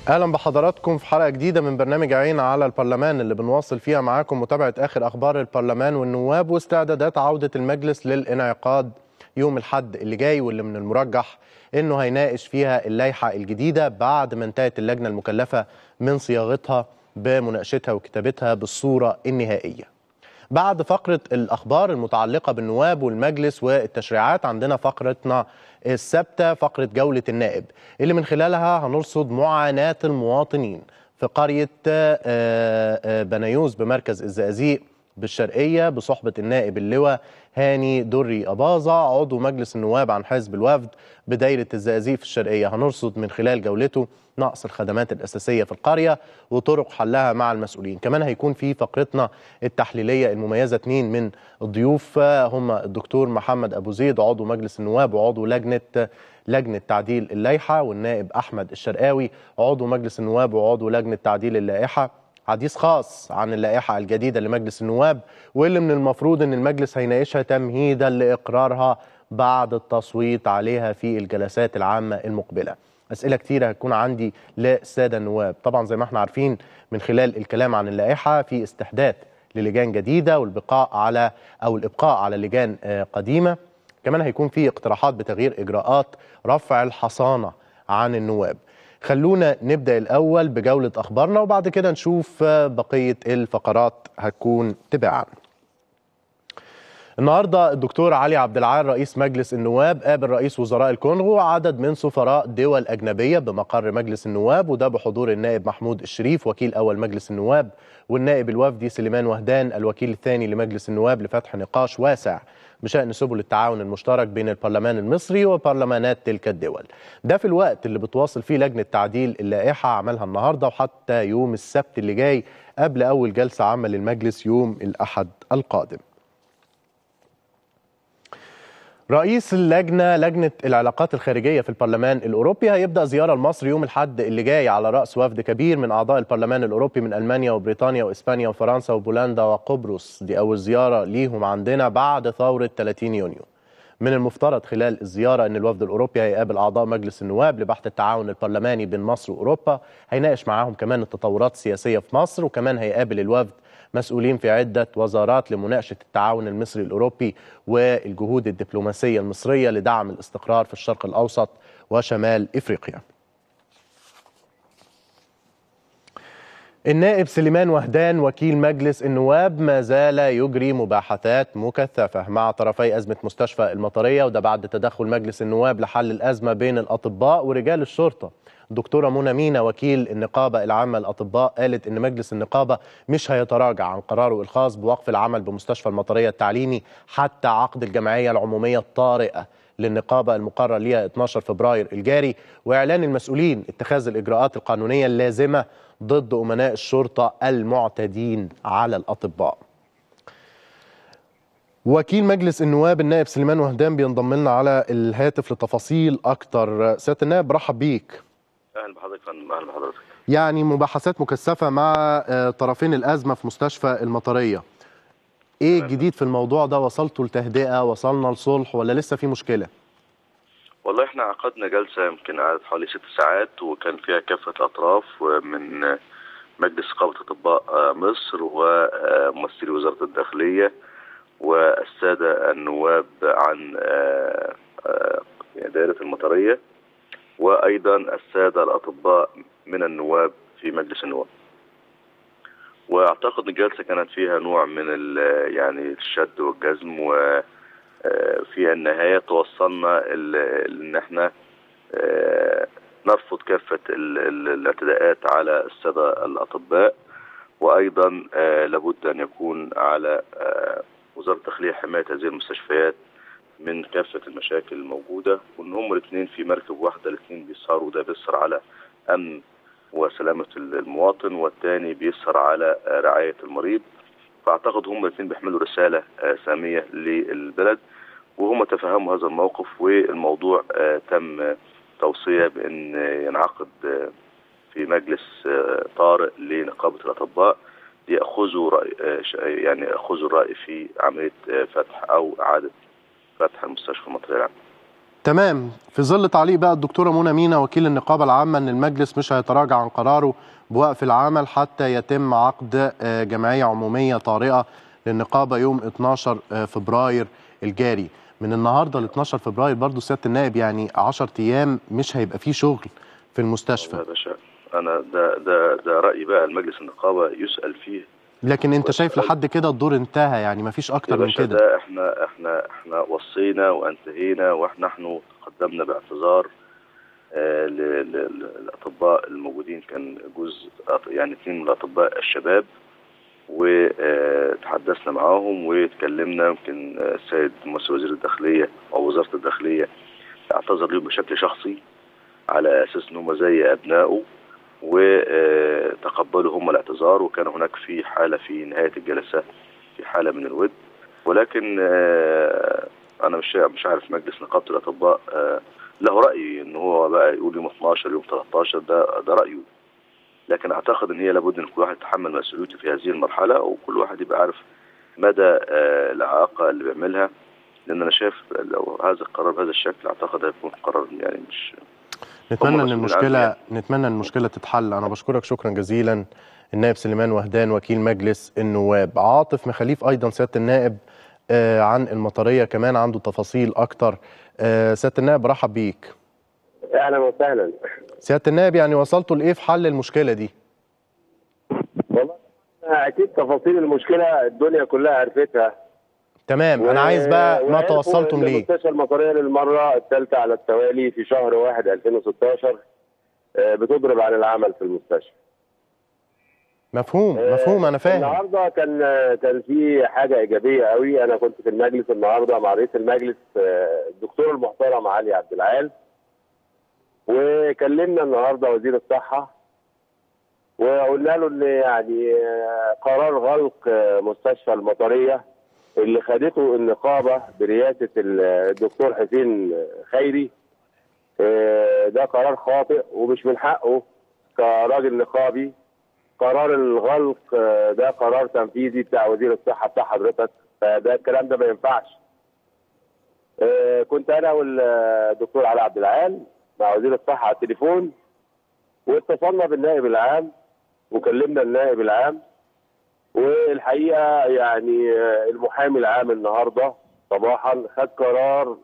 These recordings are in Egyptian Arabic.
اهلا بحضراتكم في حلقه جديده من برنامج عين على البرلمان اللي بنواصل فيها معاكم متابعه اخر اخبار البرلمان والنواب واستعدادات عوده المجلس للانعقاد يوم الحد اللي جاي واللي من المرجح انه هيناقش فيها اللائحه الجديده بعد ما انتهت اللجنه المكلفه من صياغتها بمناقشتها وكتابتها بالصوره النهائيه. بعد فقره الاخبار المتعلقه بالنواب والمجلس والتشريعات عندنا فقرتنا الثابته فقره جوله النائب اللي من خلالها هنرصد معاناه المواطنين في قريه بنايوز بمركز الزقازيق بالشرقيه بصحبه النائب اللواء هاني دري أباظة عضو مجلس النواب عن حزب الوفد بدايرة الزقازيق في الشرقية هنرصد من خلال جولته نقص الخدمات الأساسية في القرية وطرق حلها مع المسؤولين كمان هيكون في فقرتنا التحليلية المميزة اثنين من الضيوف هم الدكتور محمد أبو زيد عضو مجلس النواب وعضو لجنة لجنة تعديل اللائحة والنائب أحمد الشرقاوي عضو مجلس النواب وعضو لجنة تعديل اللائحة حديث خاص عن اللائحة الجديدة لمجلس النواب واللي من المفروض أن المجلس هيناقشها تمهيدا لإقرارها بعد التصويت عليها في الجلسات العامة المقبلة أسئلة كتيرة هتكون عندي للسادة النواب طبعا زي ما احنا عارفين من خلال الكلام عن اللائحة في استحداث للجان جديدة والبقاء على أو الإبقاء على لجان قديمة كمان هيكون في اقتراحات بتغيير إجراءات رفع الحصانة عن النواب خلونا نبدا الاول بجوله اخبارنا وبعد كده نشوف بقيه الفقرات هتكون تباعا النهارده الدكتور علي عبد العال رئيس مجلس النواب قابل رئيس وزراء الكونغو وعدد من سفراء دول اجنبيه بمقر مجلس النواب وده بحضور النائب محمود الشريف وكيل اول مجلس النواب والنائب الوفدي سليمان وهدان الوكيل الثاني لمجلس النواب لفتح نقاش واسع بشأن سبل التعاون المشترك بين البرلمان المصري وبرلمانات تلك الدول ده في الوقت اللي بتواصل فيه لجنة تعديل اللائحة عملها النهاردة وحتى يوم السبت اللي جاي قبل أول جلسة عامة للمجلس يوم الأحد القادم رئيس اللجنة لجنة العلاقات الخارجية في البرلمان الأوروبي هيبدأ زيارة لمصر يوم الحد اللي جاي على رأس وفد كبير من أعضاء البرلمان الأوروبي من ألمانيا وبريطانيا وإسبانيا وفرنسا وبولندا وقبرص دي أول زيارة ليهم عندنا بعد ثورة 30 يونيو من المفترض خلال الزيارة أن الوفد الأوروبي هيقابل أعضاء مجلس النواب لبحث التعاون البرلماني بين مصر وأوروبا هيناقش معاهم كمان التطورات السياسية في مصر وكمان هيقابل الوفد مسؤولين في عدة وزارات لمناقشة التعاون المصري الأوروبي والجهود الدبلوماسية المصرية لدعم الاستقرار في الشرق الأوسط وشمال إفريقيا النائب سليمان وهدان وكيل مجلس النواب ما زال يجري مباحثات مكثفة مع طرفي أزمة مستشفى المطرية وده بعد تدخل مجلس النواب لحل الأزمة بين الأطباء ورجال الشرطة الدكتورة منى مينا وكيل النقابة العامة للأطباء قالت إن مجلس النقابة مش هيتراجع عن قراره الخاص بوقف العمل بمستشفى المطرية التعليمي حتى عقد الجمعية العمومية الطارئة للنقابة المقرر ليها 12 فبراير الجاري وإعلان المسؤولين اتخاذ الإجراءات القانونية اللازمة ضد أمناء الشرطة المعتدين على الأطباء وكيل مجلس النواب النائب سليمان وهدان بينضم لنا على الهاتف لتفاصيل أكتر سيادة النائب برحب بيك اهلا بحضرتك فندم اهلا بحضرتك يعني مباحثات مكثفة مع طرفين الأزمة في مستشفى المطرية ايه الجديد في الموضوع ده وصلتوا لتهدئة وصلنا لصلح ولا لسه في مشكلة والله احنا عقدنا جلسة يمكن قعدت حوالي ست ساعات وكان فيها كافة أطراف من مجلس نقابة أطباء مصر وممثلي وزارة الداخلية والسادة النواب عن دائرة المطرية وايضا الساده الاطباء من النواب في مجلس النواب. واعتقد الجلسه كانت فيها نوع من يعني الشد والجزم وفي النهايه توصلنا ان احنا نرفض كافه الاعتداءات على الساده الاطباء وايضا لابد ان يكون على وزاره الداخليه حمايه هذه المستشفيات من كافة المشاكل الموجودة وإن هم الاثنين في مركب واحدة الاثنين بيسهروا ده بيسهر على أمن وسلامة المواطن والثاني بيسهر على رعاية المريض فأعتقد هم الاثنين بيحملوا رسالة سامية للبلد وهم تفهموا هذا الموقف والموضوع تم توصية بأن ينعقد في مجلس طارئ لنقابة الأطباء ليأخذوا رأي يعني يأخذوا الرأي في عملية فتح أو إعادة فتح المستشفى المطرية العام. تمام في ظل تعليق بقى الدكتوره منى مينا وكيل النقابه العامه ان المجلس مش هيتراجع عن قراره بوقف العمل حتى يتم عقد آه، جمعيه عموميه طارئه للنقابه يوم 12 آه، فبراير الجاري من النهارده ل 12 فبراير برضو سياده النائب يعني 10 ايام مش هيبقى فيه شغل في المستشفى يا باشا انا ده ده ده رايي بقى المجلس النقابه يسال فيه لكن انت شايف لحد كده الدور انتهى يعني مفيش يا اكتر من باشا كده ده احنا احنا احنا وصينا وانتهينا واحنا نحن تقدمنا باعتذار آه، ل- ل- للاطباء الموجودين كان جزء يعني اثنين من الاطباء الشباب وتحدثنا معاهم واتكلمنا يمكن آه، السيد ممثل وزير الداخليه او وزاره الداخليه اعتذر لهم بشكل شخصي على اساس ان هم زي ابنائه وتقبلوا هم الاعتذار وكان هناك في حاله في نهايه الجلسه في حاله من الود ولكن آه، انا مش مش عارف مجلس نقابه الاطباء آه، له راي ان هو بقى يقول يوم 12 يوم 13 ده ده رايه لكن اعتقد ان هي لابد ان كل واحد يتحمل مسؤوليته في هذه المرحله وكل واحد يبقى عارف مدى آه، الاعاقه اللي بيعملها لان انا شايف لو هذا القرار بهذا الشكل اعتقد هيكون قرار يعني مش نتمنى ان مسؤولين المشكله عنه نتمنى ان المشكله تتحل انا بشكرك شكرا جزيلا النائب سليمان وهدان وكيل مجلس النواب عاطف مخاليف ايضا سياده النائب آه، عن المطريه كمان عنده تفاصيل اكتر آه، سياده النائب برحب بيك اهلا وسهلا سياده النائب يعني وصلتوا لايه في حل المشكله دي والله اكيد تفاصيل المشكله الدنيا كلها عرفتها تمام انا عايز بقى ما وعرفوا توصلتم إن ليه المستشفى المطريه للمره الثالثه على التوالي في شهر 1 2016 آه، بتضرب عن العمل في المستشفى مفهوم مفهوم انا فاهم النهارده كان كان في حاجه ايجابيه قوي انا كنت في المجلس النهارده مع رئيس المجلس آه، الدكتور المحترم علي عبد العال وكلمنا النهارده وزير الصحه وقلنا له ان يعني آه، قرار غلق آه، مستشفى المطريه اللي خدته النقابه برئاسه الدكتور حسين خيري آه، ده قرار خاطئ ومش من حقه كراجل نقابي قرار الغلق آه، ده قرار تنفيذي بتاع وزير الصحه بتاع حضرتك فده الكلام ده ما ينفعش آه، كنت انا والدكتور علي عبد العال مع وزير الصحه على التليفون واتصلنا بالنائب العام وكلمنا النائب العام والحقيقه يعني آه، المحامي العام النهارده صباحا خد قرار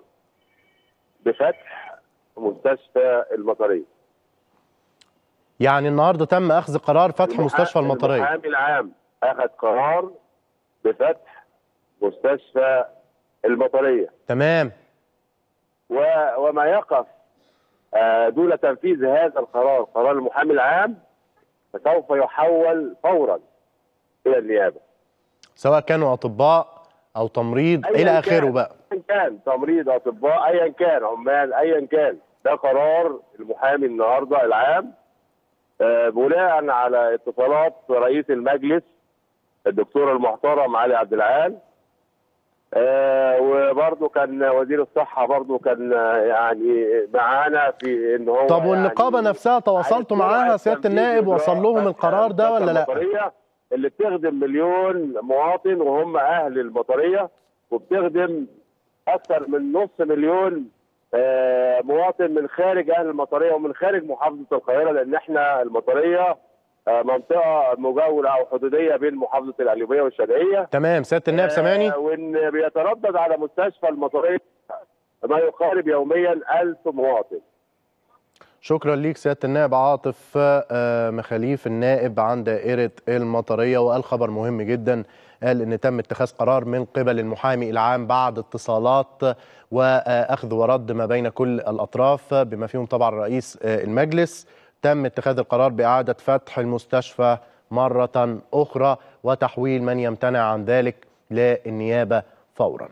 بفتح مستشفى المطريه يعني النهارده تم اخذ قرار فتح المحا- مستشفى المطريه المحامي العام اخذ قرار بفتح مستشفى المطريه تمام و- وما يقف آه، دون تنفيذ هذا القرار قرار المحامي العام فسوف يحول فورا الى النيابه سواء كانوا اطباء او تمريض أياً الى اخره كان. بقى ايا كان تمريض اطباء ايا كان عمال ايا كان ده قرار المحامي النهارده العام آه، بناء على اتصالات رئيس المجلس الدكتور المحترم علي عبد العال آه، وبرضه كان وزير الصحه برضه كان آه، يعني معانا في ان هو طب والنقابه يعني نفسها تواصلتوا عايز معاها سرعة سياده تنفيذ النائب إجراء وصل لهم فتح القرار ده ولا لا المطرية اللي بتخدم مليون مواطن وهم اهل المطريه وبتخدم اكثر من نص مليون آه، مواطن من خارج اهل المطريه ومن خارج محافظه القاهره لان احنا المطريه آه، منطقه مجاوره او حدوديه بين محافظه القليوبيه والشرقيه تمام سياده النائب سامعني آه، وان بيتردد على مستشفى المطريه ما يقارب يوميا ألف مواطن شكرا ليك سياده النائب عاطف آه، مخاليف النائب عن دائره المطريه وقال خبر مهم جدا قال ان تم اتخاذ قرار من قبل المحامي العام بعد اتصالات واخذ ورد ما بين كل الاطراف بما فيهم طبعا رئيس آه، المجلس تم اتخاذ القرار باعاده فتح المستشفى مره اخرى وتحويل من يمتنع عن ذلك للنيابه فورا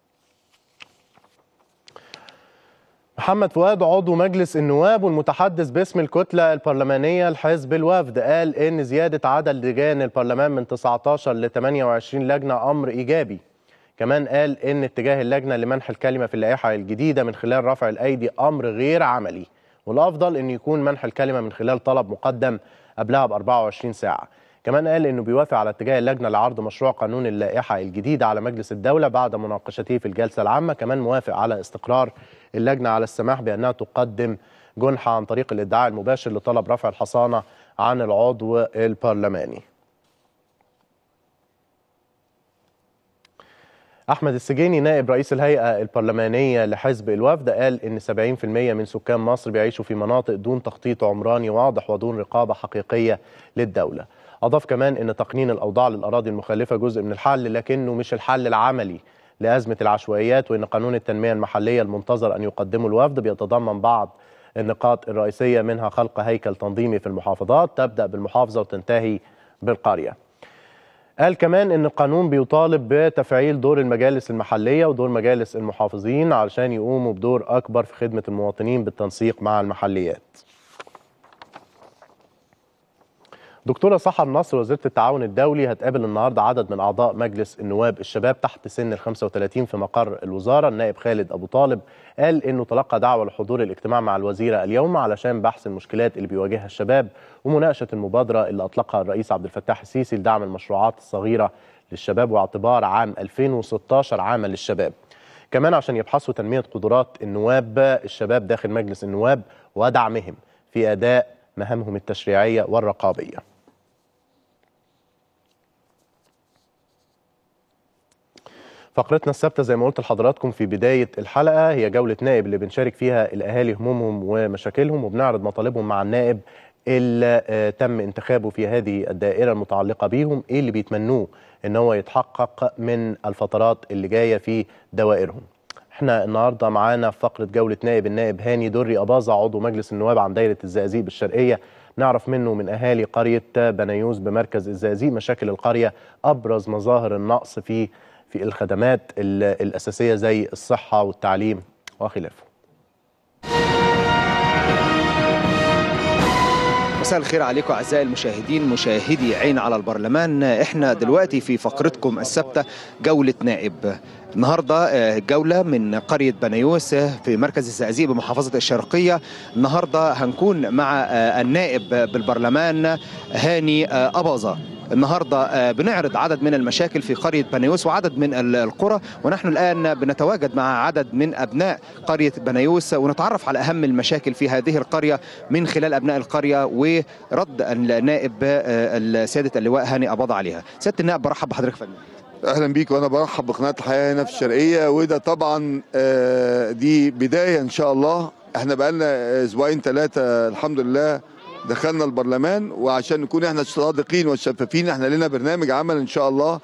محمد فؤاد عضو مجلس النواب والمتحدث باسم الكتلة البرلمانية لحزب الوفد قال إن زيادة عدد لجان البرلمان من 19 ل 28 لجنة أمر إيجابي كمان قال إن اتجاه اللجنة لمنح الكلمة في اللائحة الجديدة من خلال رفع الأيدي أمر غير عملي والأفضل إن يكون منح الكلمة من خلال طلب مقدم قبلها ب 24 ساعة كمان قال انه بيوافق على اتجاه اللجنه لعرض مشروع قانون اللائحه الجديد على مجلس الدوله بعد مناقشته في الجلسه العامه كمان موافق على استقرار اللجنه على السماح بانها تقدم جنحه عن طريق الادعاء المباشر لطلب رفع الحصانه عن العضو البرلماني أحمد السجيني نائب رئيس الهيئة البرلمانية لحزب الوفد قال إن 70% من سكان مصر بيعيشوا في مناطق دون تخطيط عمراني واضح ودون رقابة حقيقية للدولة أضاف كمان إن تقنين الأوضاع للأراضي المخلفة جزء من الحل لكنه مش الحل العملي لأزمة العشوائيات وإن قانون التنمية المحلية المنتظر أن يقدمه الوفد بيتضمن بعض النقاط الرئيسية منها خلق هيكل تنظيمي في المحافظات تبدأ بالمحافظة وتنتهي بالقرية قال كمان ان القانون بيطالب بتفعيل دور المجالس المحليه ودور مجالس المحافظين علشان يقوموا بدور اكبر في خدمه المواطنين بالتنسيق مع المحليات. دكتوره سحر نصر وزيره التعاون الدولي هتقابل النهارده عدد من اعضاء مجلس النواب الشباب تحت سن ال 35 في مقر الوزاره، النائب خالد ابو طالب قال انه تلقى دعوه لحضور الاجتماع مع الوزيره اليوم علشان بحث المشكلات اللي بيواجهها الشباب ومناقشه المبادره اللي اطلقها الرئيس عبد الفتاح السيسي لدعم المشروعات الصغيره للشباب واعتبار عام 2016 عاما للشباب. كمان عشان يبحثوا تنميه قدرات النواب الشباب داخل مجلس النواب ودعمهم في اداء مهامهم التشريعيه والرقابيه. فقرتنا الثابته زي ما قلت لحضراتكم في بدايه الحلقه هي جوله نائب اللي بنشارك فيها الاهالي همومهم ومشاكلهم وبنعرض مطالبهم مع النائب اللي آه، تم انتخابه في هذه الدائره المتعلقه بيهم ايه اللي بيتمنوه ان هو يتحقق من الفترات اللي جايه في دوائرهم احنا النهارده معانا في فقره جوله نائب النائب هاني دري اباظه عضو مجلس النواب عن دايره الزقازيق بالشرقيه نعرف منه من اهالي قريه بنيوس بمركز الزقازيق مشاكل القريه ابرز مظاهر النقص في في الخدمات ال- الاساسيه زي الصحه والتعليم وخلافه مساء الخير عليكم اعزائي المشاهدين مشاهدي عين على البرلمان احنا دلوقتي في فقرتكم الثابته جوله نائب النهارده آه، جوله من قريه بنيوس آه، في مركز الزقازيق بمحافظه الشرقيه النهارده هنكون مع آه، النائب بالبرلمان هاني آه، اباظه النهارده آه، بنعرض عدد من المشاكل في قريه بنيوس وعدد من ال- القرى ونحن الان بنتواجد مع عدد من ابناء قريه بنيوس ونتعرف على اهم المشاكل في هذه القريه من خلال ابناء القريه ورد النائب آه، سياده اللواء هاني اباظه عليها. سياده النائب برحب بحضرتك يا فندم. اهلا بيك وانا برحب بقناه الحياه هنا في الشرقيه وده طبعا آه، دي بدايه ان شاء الله احنا بقالنا اسبوعين ثلاثه الحمد لله دخلنا البرلمان وعشان نكون احنا صادقين والشفافين احنا لنا برنامج عمل ان شاء الله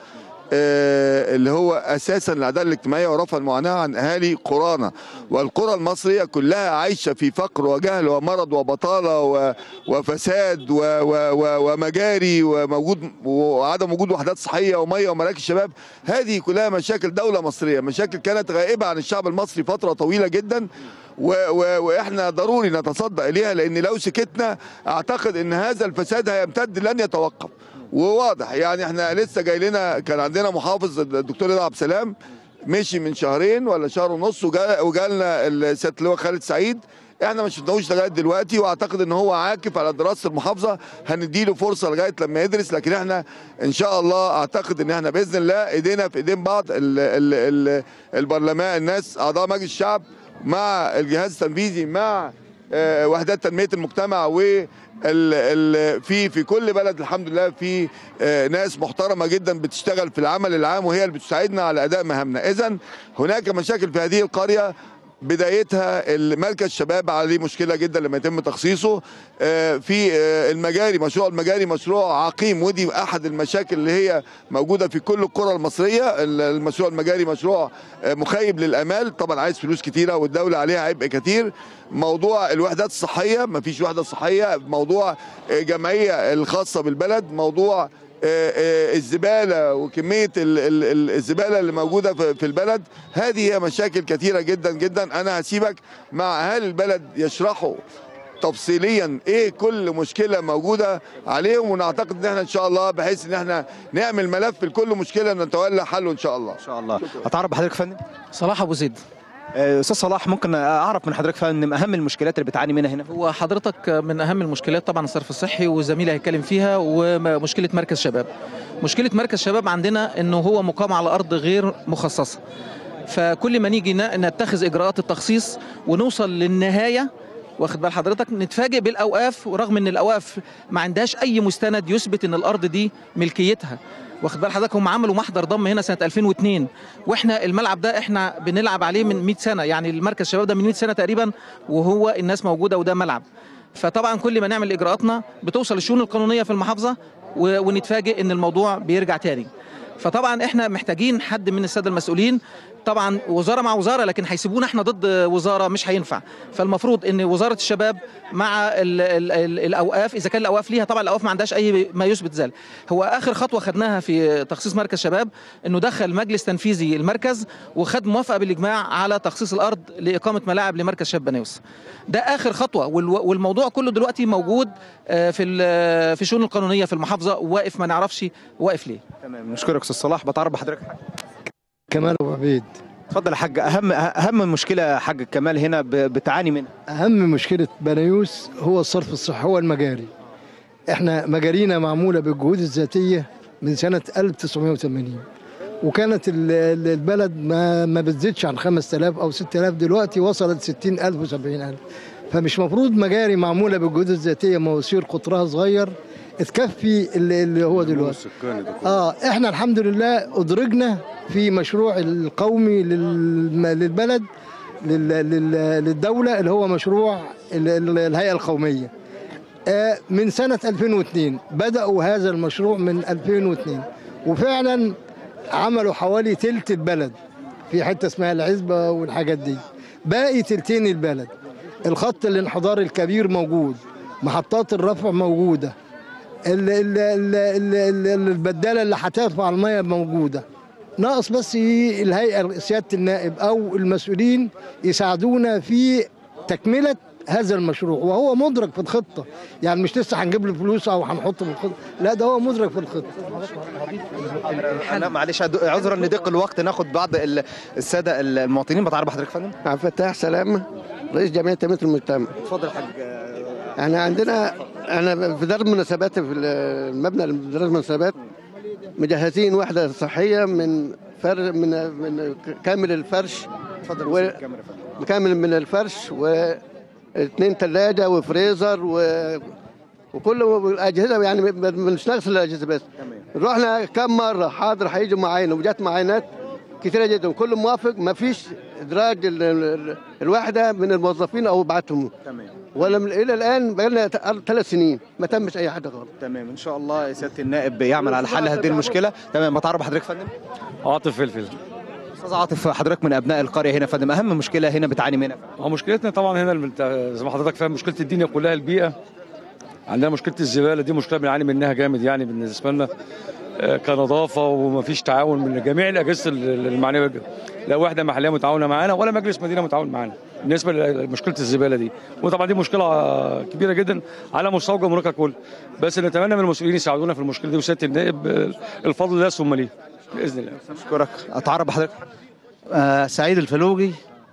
آه، اللي هو اساسا العداله الاجتماعيه ورفع المعاناه عن اهالي قرانا والقرى المصريه كلها عايشه في فقر وجهل ومرض وبطاله و- وفساد و- و- و- ومجاري وموجود وعدم وجود وحدات صحيه وميه ومراكز شباب هذه كلها مشاكل دوله مصريه مشاكل كانت غائبه عن الشعب المصري فتره طويله جدا و و واحنا ضروري نتصدى اليها لان لو سكتنا اعتقد ان هذا الفساد هيمتد لن يتوقف وواضح يعني احنا لسه جاي لنا كان عندنا محافظ الدكتور رضا عبد السلام مشي من شهرين ولا شهر ونص وجا- وجالنا السياده اللواء خالد سعيد احنا ما شفناهوش لغايه دلوقتي واعتقد ان هو عاكف على دراسه المحافظه هنديله فرصه لغايه لما يدرس لكن احنا ان شاء الله اعتقد ان احنا باذن الله ايدينا في ايدين بعض ال ال ال البرلمان الناس اعضاء مجلس الشعب مع الجهاز التنفيذي مع آه، وحدات تنميه المجتمع و ال- ال- في في كل بلد الحمد لله في آه، ناس محترمه جدا بتشتغل في العمل العام وهي اللي بتساعدنا على اداء مهامنا اذا هناك مشاكل في هذه القريه بدايتها المركز الشباب عليه مشكله جدا لما يتم تخصيصه آه، في آه، المجاري مشروع المجاري مشروع عقيم ودي احد المشاكل اللي هي موجوده في كل القرى المصريه ال- المشروع المجاري مشروع آه، مخيب للامال طبعا عايز فلوس كتيره والدوله عليها عبء كتير موضوع الوحدات الصحيه مفيش وحده صحيه موضوع آه، جمعيه الخاصه بالبلد موضوع آه، آه، الزباله وكميه ال- ال- ال- الزباله اللي موجوده في في البلد هذه هي مشاكل كثيره جدا جدا انا هسيبك مع اهالي البلد يشرحوا تفصيليا ايه كل مشكله موجوده عليهم ونعتقد ان احنا ان شاء الله بحيث ان احنا نعمل ملف لكل مشكله نتولى حله ان شاء الله ان شاء الله. اتعرف بحضرتك يا فندم. صلاح ابو زيد آه، استاذ صلاح ممكن اعرف من حضرتك فندم اهم المشكلات اللي بتعاني منها هنا هو حضرتك من اهم المشكلات طبعا الصرف الصحي وزميلي هيتكلم فيها ومشكله مركز شباب مشكله مركز شباب عندنا انه هو مقام على ارض غير مخصصه فكل ما نيجي ن- نتخذ اجراءات التخصيص ونوصل للنهايه واخد بال حضرتك نتفاجئ بالاوقاف ورغم ان الاوقاف ما عندهاش اي مستند يثبت ان الارض دي ملكيتها واخد بال حضرتك هم عملوا محضر ضم هنا سنه 2002 واحنا الملعب ده احنا بنلعب عليه من 100 سنه يعني المركز الشباب ده من 100 سنه تقريبا وهو الناس موجوده وده ملعب فطبعا كل ما نعمل اجراءاتنا بتوصل الشؤون القانونيه في المحافظه و- ونتفاجئ ان الموضوع بيرجع تاني فطبعا احنا محتاجين حد من الساده المسؤولين طبعا وزاره مع وزاره لكن هيسيبونا احنا ضد وزاره مش هينفع فالمفروض ان وزاره الشباب مع ال ال ال الاوقاف اذا كان الاوقاف ليها طبعا الاوقاف ما عندهاش اي ما يثبت ذلك هو اخر خطوه خدناها في تخصيص مركز شباب انه دخل مجلس تنفيذي المركز وخد موافقه بالاجماع على تخصيص الارض لاقامه ملاعب لمركز شباب بنيوس ده اخر خطوه والو- والموضوع كله دلوقتي موجود آه، في ال- في الشؤون القانونيه في المحافظه واقف ما نعرفش واقف ليه تمام نشكرك استاذ صلاح بتعرف بحضرتك حاجة. كمال ابو عبيد اتفضل يا حاج اهم اهم مشكله يا حاج كمال هنا ب- بتعاني منها اهم مشكله بنيوس هو الصرف الصحي هو المجاري احنا مجارينا معموله بالجهود الذاتيه من سنه 1980 وكانت ال- ال- البلد ما ما بتزيدش عن 5000 او 6000 دلوقتي وصلت 60000 و70000 فمش مفروض مجاري معموله بالجهود الذاتيه مواسير قطرها صغير تكفي اللي, اللي هو دلوقتي اه احنا الحمد لله ادرجنا في مشروع القومي للم- للبلد لل- لل- للدوله اللي هو مشروع ال- ال- الهيئه القوميه آه، من سنه 2002 بداوا هذا المشروع من 2002 وفعلا عملوا حوالي تلت البلد في حته اسمها العزبه والحاجات دي باقي تلتين البلد الخط الانحدار الكبير موجود محطات الرفع موجوده ال- ال- ال- ال- ال- البداله اللي هترفع الميه موجوده ناقص بس ي- الهيئه سياده النائب او المسؤولين يساعدونا في تكمله هذا المشروع وهو مدرك في الخطه يعني مش لسه هنجيب له فلوس او هنحطه في الخطه لا ده هو مدرك في الخطه انا معلش عد- عذرا لضيق الوقت ناخد بعض ال- الساده المواطنين بتعرف بحضرتك فندم عبد الفتاح سلامة رئيس جمعية تنمية المجتمع اتفضل يا حاج احنا عندنا احنا في دار المناسبات في المبنى دار المناسبات مجهزين وحدة صحية من فر من من كامل الفرش اتفضل و- الكاميرا يا فندم. كامل من الفرش واثنين ثلاجة وفريزر و وكل الاجهزه يعني ما بنشتغلش الاجهزه بس رحنا كم مره حاضر هيجوا معانا وجات معاينات كثيره جدا كل موافق ما فيش ادراج ال- ال- الوحده من الموظفين او بعتهم تمام ولا من الى الان بقى لنا ثلاث سنين ما تمش اي حاجه خالص تمام ان شاء الله سياده النائب يعمل على حل هذه المشكله تمام بتعرف بحضرتك فندم عاطف فلفل استاذ عاطف حضرتك من ابناء القريه هنا فندم اهم مشكله هنا بتعاني منها هو مشكلتنا طبعا هنا الم- زي ما حضرتك فاهم مشكله الدنيا كلها البيئه عندنا مشكله الزباله دي مشكله بنعاني منها جامد يعني بالنسبه لنا آه، كنظافه ومفيش تعاون من جميع الاجهزه ال- المعنيه لا وحده محليه متعاونه معانا ولا مجلس مدينه متعاون معانا بالنسبه لمشكله الزباله دي وطبعا دي مشكله آه، كبيره جدا على مستوى الجمهوريه ككل بس نتمنى من المسؤولين يساعدونا في المشكله دي وسياده النائب آه، الفضل لله ثم ليه باذن الله اشكرك اتعرف بحضرتك آه سعيد الفلوجي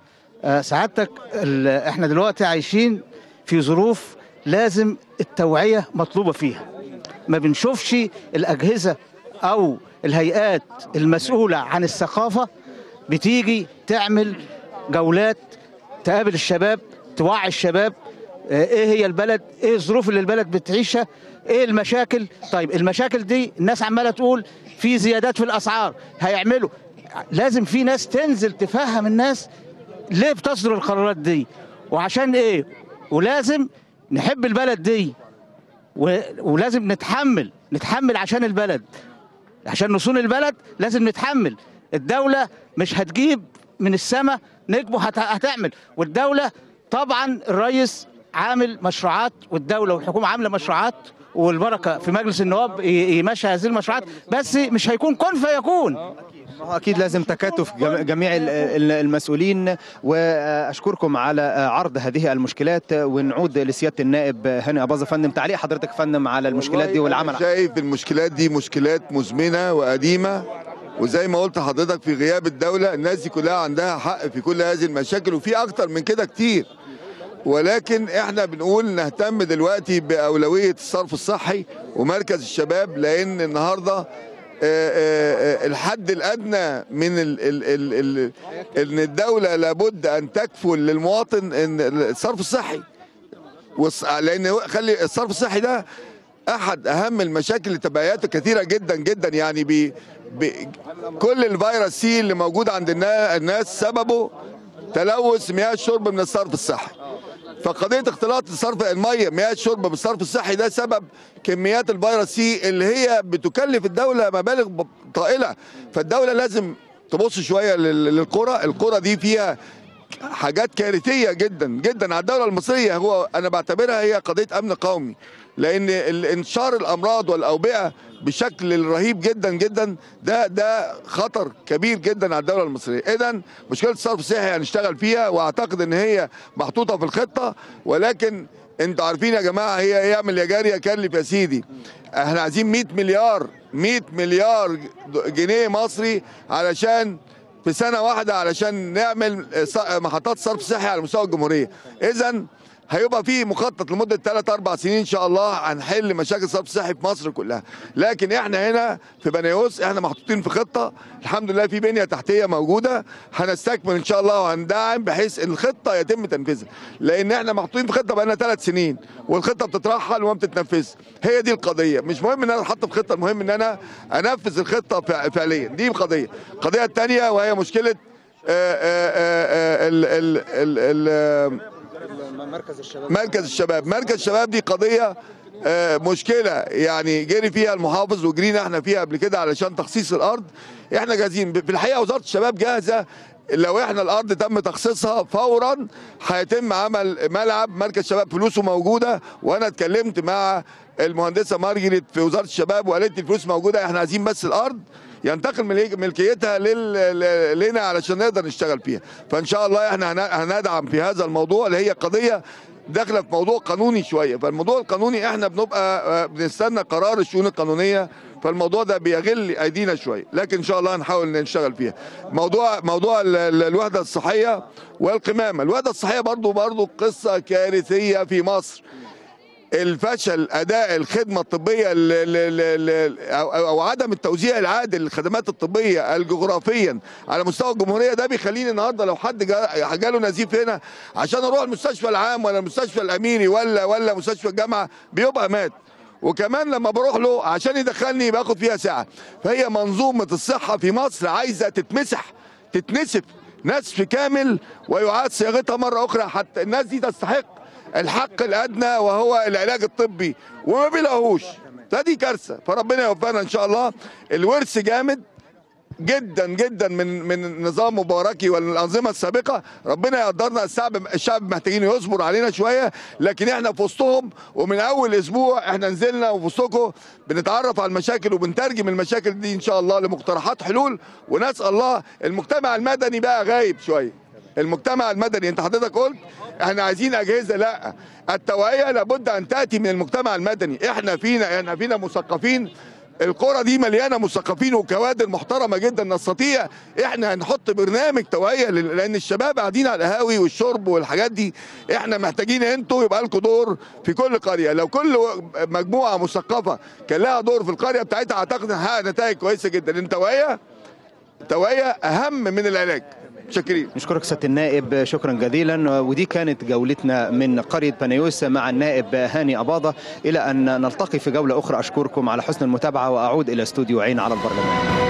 آه سعادتك ال- احنا دلوقتي عايشين في ظروف لازم التوعية مطلوبة فيها ما بنشوفش الأجهزة أو الهيئات المسؤولة عن الثقافة بتيجي تعمل جولات تقابل الشباب توعي الشباب آه، ايه هي البلد ايه الظروف اللي البلد بتعيشها ايه المشاكل طيب المشاكل دي الناس عماله تقول في زيادات في الاسعار هيعملوا لازم في ناس تنزل تفهم الناس ليه بتصدر القرارات دي وعشان ايه ولازم نحب البلد دي و- ولازم نتحمل نتحمل عشان البلد عشان نصون البلد لازم نتحمل الدولة مش هتجيب من السماء نجمه هت- هتعمل والدولة طبعا الرئيس عامل مشروعات والدولة والحكومة عاملة مشروعات والبركة في مجلس النواب ي- يمشي هذه المشروعات بس مش هيكون كن فيكون ما هو اكيد لازم تكاتف جم- جميع ال- ال- المسؤولين واشكركم على عرض هذه المشكلات ونعود لسياده النائب هاني اباظه فندم تعليق حضرتك فندم على المشكلات دي والله والعمل أنا شايف المشكلات دي مشكلات مزمنه وقديمه وزي ما قلت لحضرتك في غياب الدوله الناس دي كلها عندها حق في كل هذه المشاكل وفي اكتر من كده كتير ولكن احنا بنقول نهتم دلوقتي باولويه الصرف الصحي ومركز الشباب لان النهارده آه، آه، آه، الحد الادنى من ال ال ال ال ان الدوله لابد ان تكفل للمواطن ان الصرف الصحي والص- لان هو- خلي الصرف الصحي ده احد اهم المشاكل اللي تبعياته كثيره جدا جدا يعني بي بي كل الفيروس سي اللي موجود عند النا- الناس سببه تلوث مياه الشرب من الصرف الصحي فقضيه اختلاط الصرف الميه مياه الشرب بالصرف الصحي ده سبب كميات الفيروس سي اللي هي بتكلف الدوله مبالغ ب- طائله فالدوله لازم تبص شويه لل- للقرى القرى دي فيها حاجات كارثيه جدا جدا على الدوله المصريه هو انا بعتبرها هي قضيه امن قومي لان ال- انتشار الامراض والاوبئه بشكل رهيب جدا جدا ده ده خطر كبير جدا على الدوله المصريه اذا مشكله الصرف الصحي هنشتغل فيها واعتقد ان هي محطوطه في الخطه ولكن انتوا عارفين يا جماعه هي يعمل يا جاري يا كلف يا سيدي احنا عايزين 100 مليار 100 مليار جنيه مصري علشان في سنه واحده علشان نعمل ص- محطات صرف صحي على مستوى الجمهوريه اذا هيبقى في مخطط لمده 3 4 سنين ان شاء الله هنحل مشاكل الصرف الصحي في مصر كلها لكن احنا هنا في بنيوس احنا محطوطين في خطه الحمد لله في بنيه تحتيه موجوده هنستكمل ان شاء الله وهندعم بحيث ان الخطه يتم تنفيذها لان احنا محطوطين في خطه بقالنا ثلاث سنين والخطه بتترحل وما بتتنفذش هي دي القضيه مش مهم ان انا احط في خطه المهم ان انا انفذ الخطه فع- فعليا دي قضيه القضيه الثانيه وهي مشكله آه، آه، آه، ال- ال- ال- ال- مركز الشباب مركز الشباب مركز الشباب دي قضية آه، مشكلة يعني جري فيها المحافظ وجرينا احنا فيها قبل كده علشان تخصيص الأرض احنا جاهزين في الحقيقة وزارة الشباب جاهزة لو احنا الارض تم تخصيصها فورا هيتم عمل ملعب مركز شباب فلوسه موجوده وانا اتكلمت مع المهندسه مارجريت في وزاره الشباب وقالت لي الفلوس موجوده احنا عايزين بس الارض ينتقل ملك- ملكيتها لل... ل- لنا علشان نقدر نشتغل فيها فان شاء الله احنا هن- هندعم في هذا الموضوع اللي هي قضيه داخله في موضوع قانوني شويه فالموضوع القانوني احنا بنبقى آه، بنستنى قرار الشؤون القانونيه فالموضوع ده بيغل ايدينا شويه لكن ان شاء الله هنحاول نشتغل فيها موضوع موضوع ال- ال- الوحده الصحيه والقمامه الوحده الصحيه برضو برضو قصه كارثيه في مصر الفشل اداء الخدمه الطبيه ال- ال- ال- ال- او أو عدم التوزيع العادل للخدمات الطبيه الجغرافيا على مستوى الجمهوريه ده بيخليني النهارده لو حد جا- جاله نزيف هنا عشان اروح المستشفى العام ولا المستشفى الاميري ولا ولا مستشفى الجامعه بيبقى مات وكمان لما بروح له عشان يدخلني باخد فيها ساعه فهي منظومه الصحه في مصر عايزه تتمسح تتنسف نسف كامل ويعاد صياغتها مره اخرى حتى الناس دي تستحق الحق الادنى وهو العلاج الطبي وما بيلاقوهوش فدي كارثه فربنا يوفقنا ان شاء الله الورث جامد جدا جدا من من نظام مباركي والانظمه السابقه ربنا يقدرنا الشعب الشعب محتاجين يصبر علينا شويه لكن احنا في وسطهم ومن اول اسبوع احنا نزلنا وفي وسطكم بنتعرف على المشاكل وبنترجم المشاكل دي ان شاء الله لمقترحات حلول ونسال الله المجتمع المدني بقى غايب شويه المجتمع المدني انت حضرتك قلت احنا عايزين اجهزه لا التوعيه لابد ان تاتي من المجتمع المدني احنا فينا احنا فينا مثقفين القرى دي مليانه مثقفين وكوادر محترمه جدا نستطيع احنا نحط برنامج توعيه لل- لان الشباب قاعدين على القهاوي والشرب والحاجات دي احنا محتاجين انتوا يبقى لكم دور في كل قريه لو كل و- مجموعه مثقفه كان لها دور في القريه بتاعتها اعتقد هنحقق نتائج كويسه جدا التوعيه التوعيه اهم من العلاج شاكرين نشكرك سياده النائب شكرا جزيلا ودي كانت جولتنا من قريه بنيوس مع النائب هاني اباضه الى ان نلتقي في جوله اخرى اشكركم على حسن المتابعه واعود الى استوديو عين على البرلمان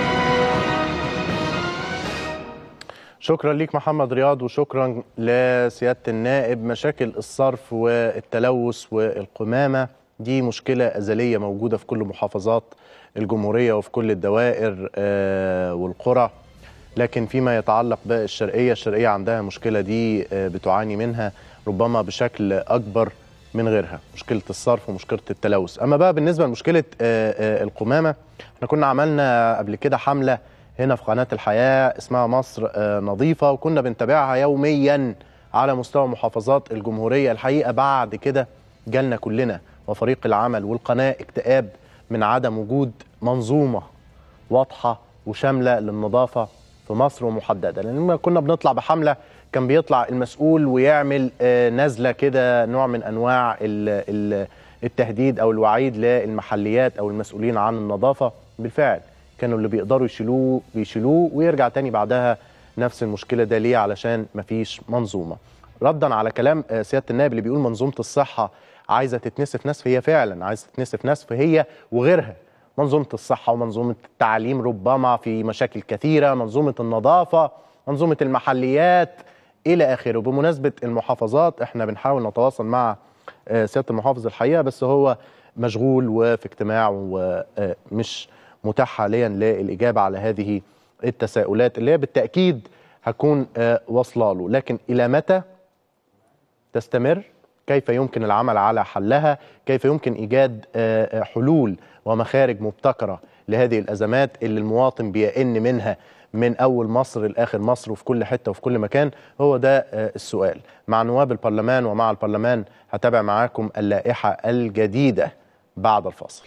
شكرا ليك محمد رياض وشكرا لسيادة النائب مشاكل الصرف والتلوث والقمامة دي مشكلة أزلية موجودة في كل محافظات الجمهورية وفي كل الدوائر آه، والقرى لكن فيما يتعلق بالشرقية الشرقية عندها المشكلة دي آه، بتعاني منها ربما بشكل أكبر من غيرها مشكلة الصرف ومشكلة التلوث أما بقى بالنسبة لمشكلة آه، آه، القمامة احنا كنا عملنا قبل كده حملة هنا في قناة الحياة اسمها مصر آه، نظيفة وكنا بنتابعها يوميا على مستوى محافظات الجمهورية الحقيقة بعد كده جالنا كلنا وفريق العمل والقناة اكتئاب من عدم وجود منظومة واضحة وشامله للنظافه في مصر ومحدده لان لما كنا بنطلع بحمله كان بيطلع المسؤول ويعمل آه، نزله كده نوع من انواع ال- ال- التهديد او الوعيد للمحليات او المسؤولين عن النظافه بالفعل كانوا اللي بيقدروا يشيلوه بيشيلوه ويرجع تاني بعدها نفس المشكله ده ليه علشان مفيش منظومه ردا على كلام آه، سياده النائب اللي بيقول منظومه الصحه عايزه تتنسف نسف هي فعلا عايزه تتنسف نسف هي وغيرها منظومه الصحه ومنظومه التعليم ربما في مشاكل كثيره منظومه النظافه منظومه المحليات الى اخره بمناسبه المحافظات احنا بنحاول نتواصل مع آه، سياده المحافظ الحقيقه بس هو مشغول وفي اجتماع ومش متاح حاليا للاجابه على هذه التساؤلات اللي هي بالتاكيد هتكون آه، واصله له لكن الى متى تستمر كيف يمكن العمل على حلها كيف يمكن ايجاد آه، آه، حلول ومخارج مبتكره لهذه الازمات اللي المواطن بيئن منها من اول مصر لاخر مصر وفي كل حته وفي كل مكان هو ده آه، السؤال مع نواب البرلمان ومع البرلمان هتابع معاكم اللائحه الجديده بعد الفاصل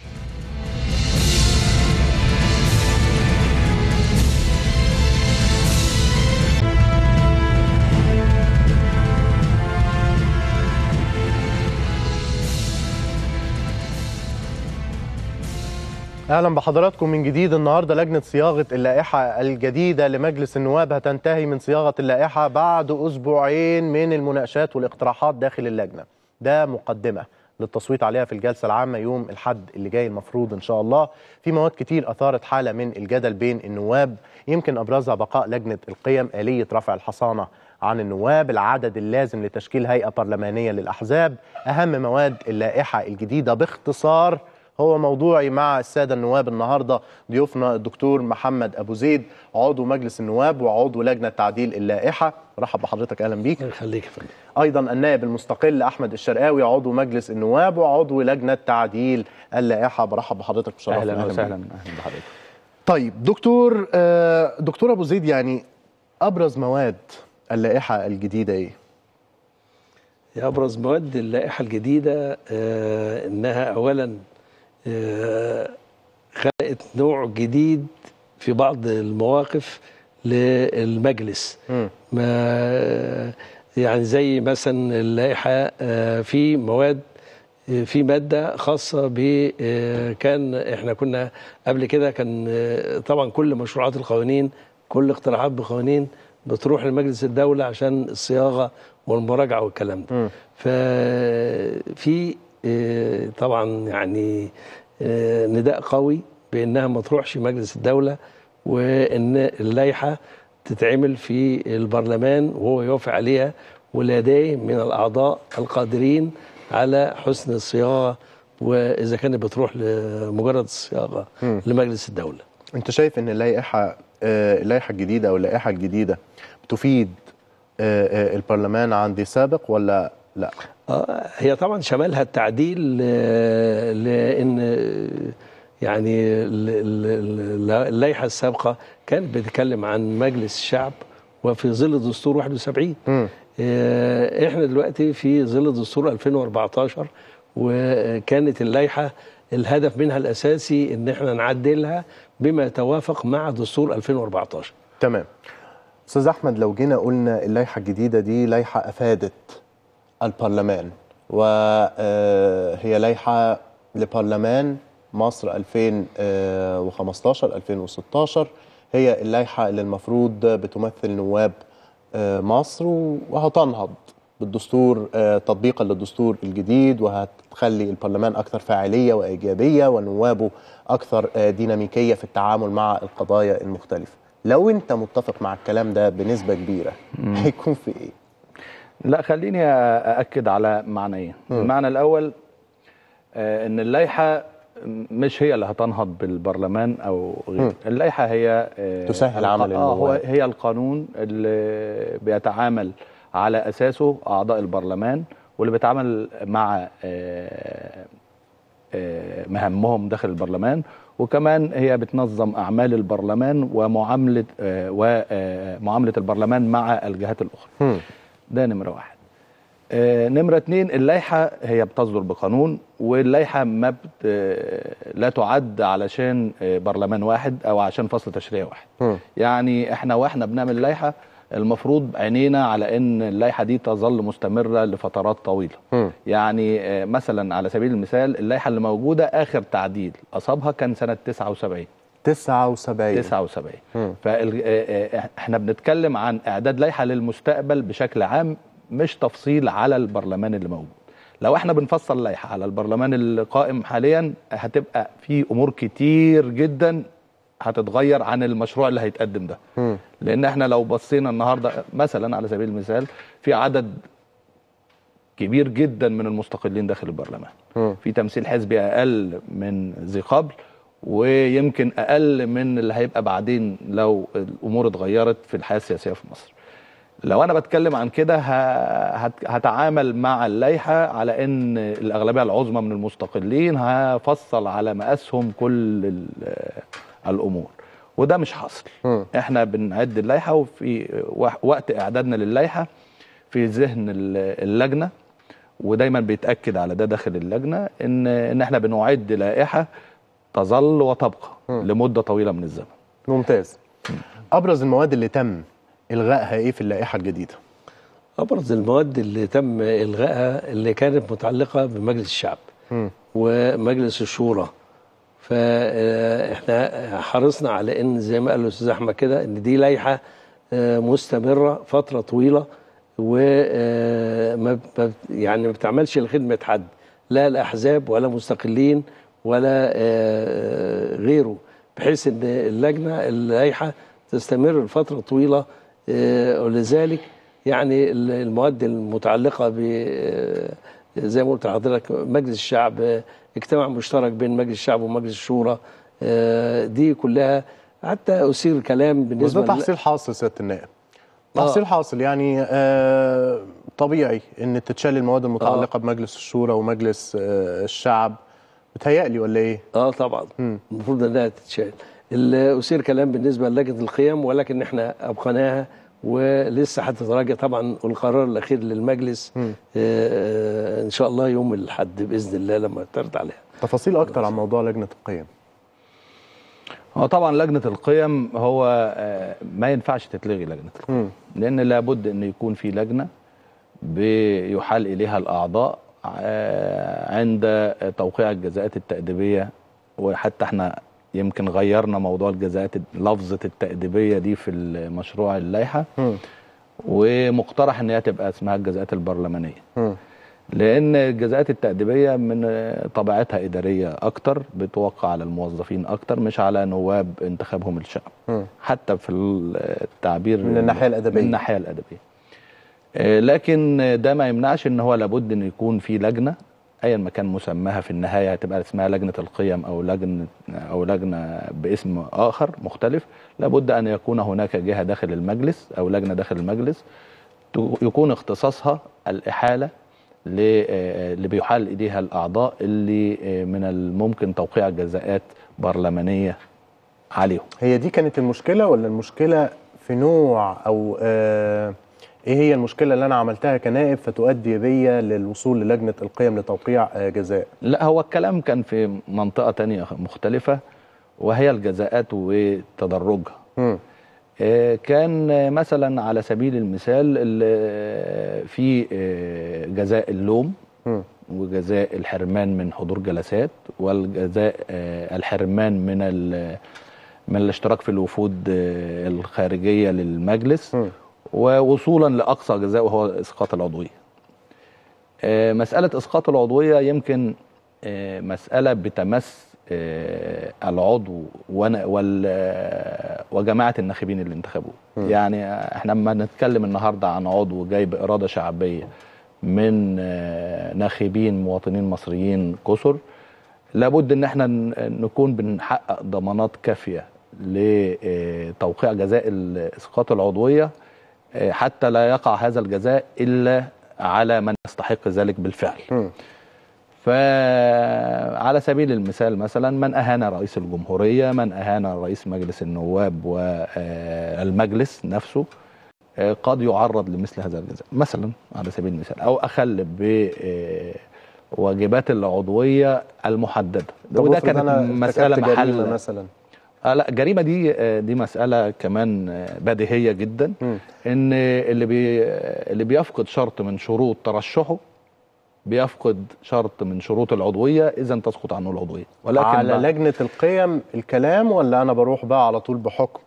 اهلا بحضراتكم من جديد النهارده لجنه صياغه اللائحه الجديده لمجلس النواب هتنتهي من صياغه اللائحه بعد اسبوعين من المناقشات والاقتراحات داخل اللجنه ده مقدمه للتصويت عليها في الجلسه العامه يوم الاحد اللي جاي المفروض ان شاء الله في مواد كتير اثارت حاله من الجدل بين النواب يمكن ابرزها بقاء لجنه القيم اليه رفع الحصانه عن النواب العدد اللازم لتشكيل هيئه برلمانيه للاحزاب اهم مواد اللائحه الجديده باختصار هو موضوعي مع الساده النواب النهارده ضيوفنا الدكتور محمد ابو زيد عضو مجلس النواب وعضو لجنه تعديل اللائحه رحب بحضرتك اهلا بيك يخليك يا فندم ايضا النائب المستقل احمد الشرقاوي عضو مجلس النواب وعضو لجنه تعديل اللائحه برحب بحضرتك بشرف اهلا وسهلا بيك. اهلا بحضرتك طيب دكتور آه، دكتور ابو زيد يعني ابرز مواد اللائحه الجديده ايه يا ابرز مواد اللائحه الجديده آه انها اولا آه خلقت نوع جديد في بعض المواقف للمجلس مم. ما يعني زي مثلا اللائحه آه في مواد آه، في ماده خاصه ب آه، كان احنا كنا قبل كده كان آه، طبعا كل مشروعات القوانين كل اقتراحات بقوانين بتروح لمجلس الدوله عشان الصياغه والمراجعه والكلام ده مم. ففي آه، طبعا يعني آه، نداء قوي بانها ما تروحش مجلس الدوله وان اللائحه تتعمل في البرلمان وهو يوافق عليها ولديه من الاعضاء القادرين على حسن الصياغه واذا كانت بتروح لمجرد الصياغه مم. لمجلس الدوله. انت شايف ان اللائحه آه، اللائحه الجديده او اللائحه الجديده بتفيد آه، آه، البرلمان عن دي سابق ولا لا آه، هي طبعا شمالها التعديل آه، لان آه، يعني ال- ال- ال- اللائحه السابقه كانت بتتكلم عن مجلس الشعب وفي ظل دستور 71 مم. آه، احنا دلوقتي في ظل دستور 2014 وكانت اللائحه الهدف منها الاساسي ان احنا نعدلها بما يتوافق مع دستور 2014 تمام استاذ احمد لو جينا قلنا اللائحه الجديده دي لائحه افادت البرلمان وهي لائحه لبرلمان مصر 2015 2016 هي اللائحه اللي المفروض بتمثل نواب آه، مصر وهتنهض بالدستور آه، تطبيقا للدستور الجديد وهتخلي البرلمان اكثر فاعليه وايجابيه ونوابه اكثر آه، ديناميكيه في التعامل مع القضايا المختلفه. لو انت متفق مع الكلام ده بنسبه كبيره هيكون في ايه؟ لا خليني أأكد على معنيين المعنى الأول آه، إن اللائحة مش هي اللي هتنهض بالبرلمان أو غيره مم. اللائحة هي آه، تسهل عمل آه هو النواب. هي القانون اللي بيتعامل على أساسه أعضاء البرلمان واللي بيتعامل مع آه، آه، مهامهم داخل البرلمان وكمان هي بتنظم أعمال البرلمان ومعاملة آه، ومعاملة البرلمان مع الجهات الأخرى مم. ده نمرة واحد آه، نمرة اتنين اللائحة هي بتصدر بقانون واللائحة ما بت... آه، لا تعد علشان آه، برلمان واحد أو عشان فصل تشريعي واحد يعني احنا واحنا بنعمل لائحة المفروض عينينا على ان اللائحة دي تظل مستمرة لفترات طويلة يعني آه، مثلا على سبيل المثال اللائحة اللي موجودة آخر تعديل أصابها كان سنة 79 79 79 فاحنا بنتكلم عن اعداد لائحه للمستقبل بشكل عام مش تفصيل على البرلمان اللي موجود لو احنا بنفصل لائحه على البرلمان القائم حاليا هتبقى في امور كتير جدا هتتغير عن المشروع اللي هيتقدم ده لان احنا لو بصينا النهارده مثلا على سبيل المثال في عدد كبير جدا من المستقلين داخل البرلمان في تمثيل حزبي اقل من ذي قبل ويمكن اقل من اللي هيبقى بعدين لو الامور اتغيرت في الحياه السياسيه في مصر لو انا بتكلم عن كده ه- هت- هتعامل مع اللائحه على ان الاغلبيه العظمى من المستقلين هفصل على مقاسهم كل ال- الامور وده مش حاصل احنا بنعد اللائحه وفي وح- وقت اعدادنا للائحه في ذهن ال- اللجنه ودايما بيتاكد على ده داخل اللجنه ان ان احنا بنعد لائحه تظل وتبقى لمده طويله من الزمن ممتاز ابرز المواد اللي تم الغائها ايه في اللائحه الجديده ابرز المواد اللي تم الغائها اللي كانت متعلقه بمجلس الشعب مم. ومجلس الشورى فاحنا حرصنا على ان زي ما قال الاستاذ احمد كده ان دي لائحه آه، مستمره فتره طويله وما يعني ما بتعملش لخدمه حد لا الاحزاب ولا مستقلين ولا آه، غيره بحيث ان اللجنه اللائحه تستمر لفتره طويله آه، ولذلك يعني المواد المتعلقه ب آه، زي ما قلت لحضرتك مجلس الشعب آه، اجتماع مشترك بين مجلس الشعب ومجلس الشورى آه، دي كلها حتى اثير كلام بالنسبه وده لل- تحصيل حاصل سياده النائب تحصيل حاصل يعني آه طبيعي ان تتشال المواد المتعلقه بمجلس الشورى ومجلس آه الشعب بتهيألي ولا ايه؟ اه طبعا المفروض انها تتشال ال- اثير كلام بالنسبه للجنه القيم ولكن احنا ابقيناها ولسه هتتراجع طبعا والقرار الاخير للمجلس آه آه، ان شاء الله يوم الاحد باذن الله لما تعرض عليها تفاصيل اكتر عن موضوع لجنه القيم هو طبعا لجنه القيم هو آه، ما ينفعش تتلغي لجنه القيم لان لابد ان يكون في لجنه بيحال اليها الاعضاء آه، عند توقيع الجزاءات التاديبيه وحتى احنا يمكن غيرنا موضوع الجزاءات لفظه التاديبيه دي في المشروع اللائحه ومقترح ان هي تبقى اسمها الجزاءات البرلمانيه لان الجزاءات التاديبيه من طبيعتها اداريه اكتر بتوقع على الموظفين اكتر مش على نواب انتخابهم الشعب حتى في التعبير من الناحية الأدبية. من الناحيه الادبيه آه، لكن ده ما يمنعش ان هو لابد ان يكون في لجنه ايا ما كان مسماها في النهايه هتبقى اسمها لجنه القيم او لجنه او لجنه باسم اخر مختلف لابد ان يكون هناك جهه داخل المجلس او لجنه داخل المجلس تو- يكون اختصاصها الاحاله ل- آه، اللي بيحال اليها الاعضاء اللي آه، من الممكن توقيع جزاءات برلمانيه عليهم هي دي كانت المشكله ولا المشكله في نوع او آه ايه هي المشكله اللي انا عملتها كنائب فتؤدي بيا للوصول للجنه القيم لتوقيع آه جزاء لا هو الكلام كان في منطقة تانية مختلفة وهي الجزاءات وتدرجها آه، كان آه، مثلا على سبيل المثال ال- آه، في آه، جزاء اللوم وجزاء الحرمان من حضور جلسات والجزاء آه، الحرمان من ال- من الاشتراك في الوفود آه، الخارجية للمجلس ووصولا لأقصى جزاء وهو إسقاط العضوية آه، مسألة إسقاط العضوية يمكن آه، مسألة بتمس آه، العضو ون- وال- آه، وجماعة الناخبين اللي انتخبوه يعني آه، احنا لما نتكلم النهاردة عن عضو جاي بإرادة شعبية من آه، ناخبين مواطنين مصريين كثر لابد ان احنا ن- نكون بنحقق ضمانات كافية لتوقيع جزاء ال- اسقاط العضوية آه، حتى لا يقع هذا الجزاء الا على من يستحق ذلك بالفعل فعلى سبيل المثال مثلا من اهان رئيس الجمهوريه من اهان رئيس مجلس النواب والمجلس نفسه آه، قد يعرض لمثل هذا الجزاء مثلا على سبيل المثال او اخل بواجبات العضويه المحدده طب وده افرض كانت أنا مساله ارتكبت جريمة محل مثلا آه لا الجريمه دي آه، دي مساله كمان آه، بديهيه جدا ان اللي بي اللي بيفقد شرط من شروط ترشحه بيفقد شرط من شروط العضويه اذا تسقط عنه العضويه ولكن على بعد- لجنة القيم الكلام ولا أنا بروح بقى على طول بحكم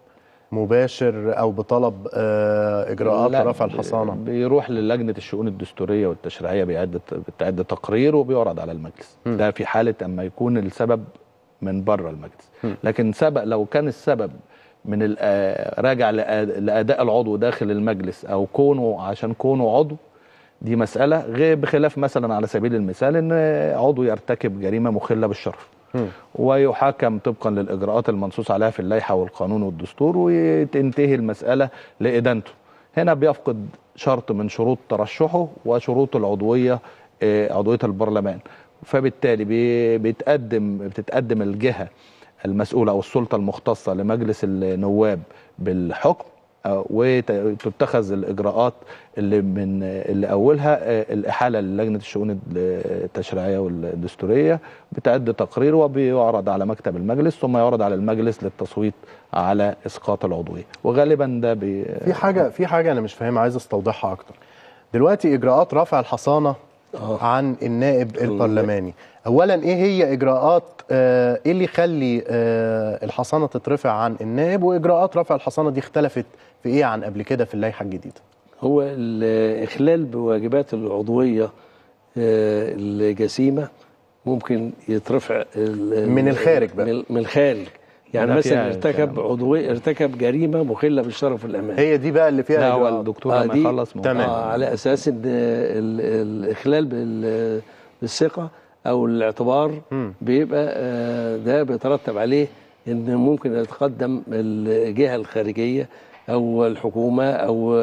مباشر أو بطلب آه، إجراءات لا، رفع ب- الحصانة بيروح للجنه الشؤون الدستوريه والتشريعيه بيعد بتعد تقرير وبيعرض على المجلس م. ده في حاله اما يكون السبب من بره المجلس م. لكن سبب لو كان السبب من ال- آه، راجع لأ- لاداء العضو داخل المجلس او كونه عشان كونه عضو دي مساله غير بخلاف مثلا على سبيل المثال ان عضو يرتكب جريمه مخله بالشرف مم. ويحاكم طبقا للاجراءات المنصوص عليها في اللائحه والقانون والدستور وتنتهي المساله لادانته هنا بيفقد شرط من شروط ترشحه وشروط العضويه آه، عضويه البرلمان فبالتالي بي- بيتقدم بتتقدم الجهه المسؤوله او السلطه المختصه لمجلس النواب بالحكم آه، وتتخذ الاجراءات اللي من اللي اولها آه، الاحاله للجنه الشؤون التشريعيه والدستوريه بتعد تقرير وبيعرض على مكتب المجلس ثم يعرض على المجلس للتصويت على اسقاط العضويه وغالبا ده بي في حاجة في حاجة أنا مش فاهمها عايز أستوضحها أكتر دلوقتي إجراءات رفع الحصانة عن النائب البرلماني أولا إيه هي إجراءات آه، إيه اللي يخلي آه، الحصانة تترفع عن النائب وإجراءات رفع الحصانة دي اختلفت في إيه عن قبل كده في اللائحة الجديدة هو الإخلال بواجبات العضوية آه، الجسيمة ممكن يترفع ال- من الخارج بقى. من من الخارج يعني ده مثلا فيها ارتكب عضوية ارتكب جريمة مخلة بالشرف والأمان هي دي بقى اللي فيها لا هو إجراءات. الدكتور آه، لما دي- يخلص ممكن. آه على اساس ان ال- الاخلال بال- بالثقه او الاعتبار مم. بيبقى آه، ده بيترتب عليه ان ممكن يتقدم الجهه الخارجيه او الحكومه او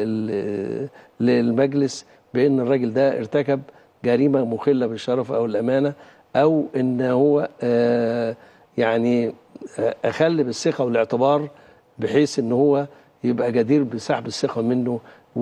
ال- للمجلس بان الراجل ده ارتكب جريمه مخله بالشرف او الامانه او ان هو آه، يعني آه، اخل بالثقه والاعتبار بحيث ان هو يبقى جدير بسحب الثقه منه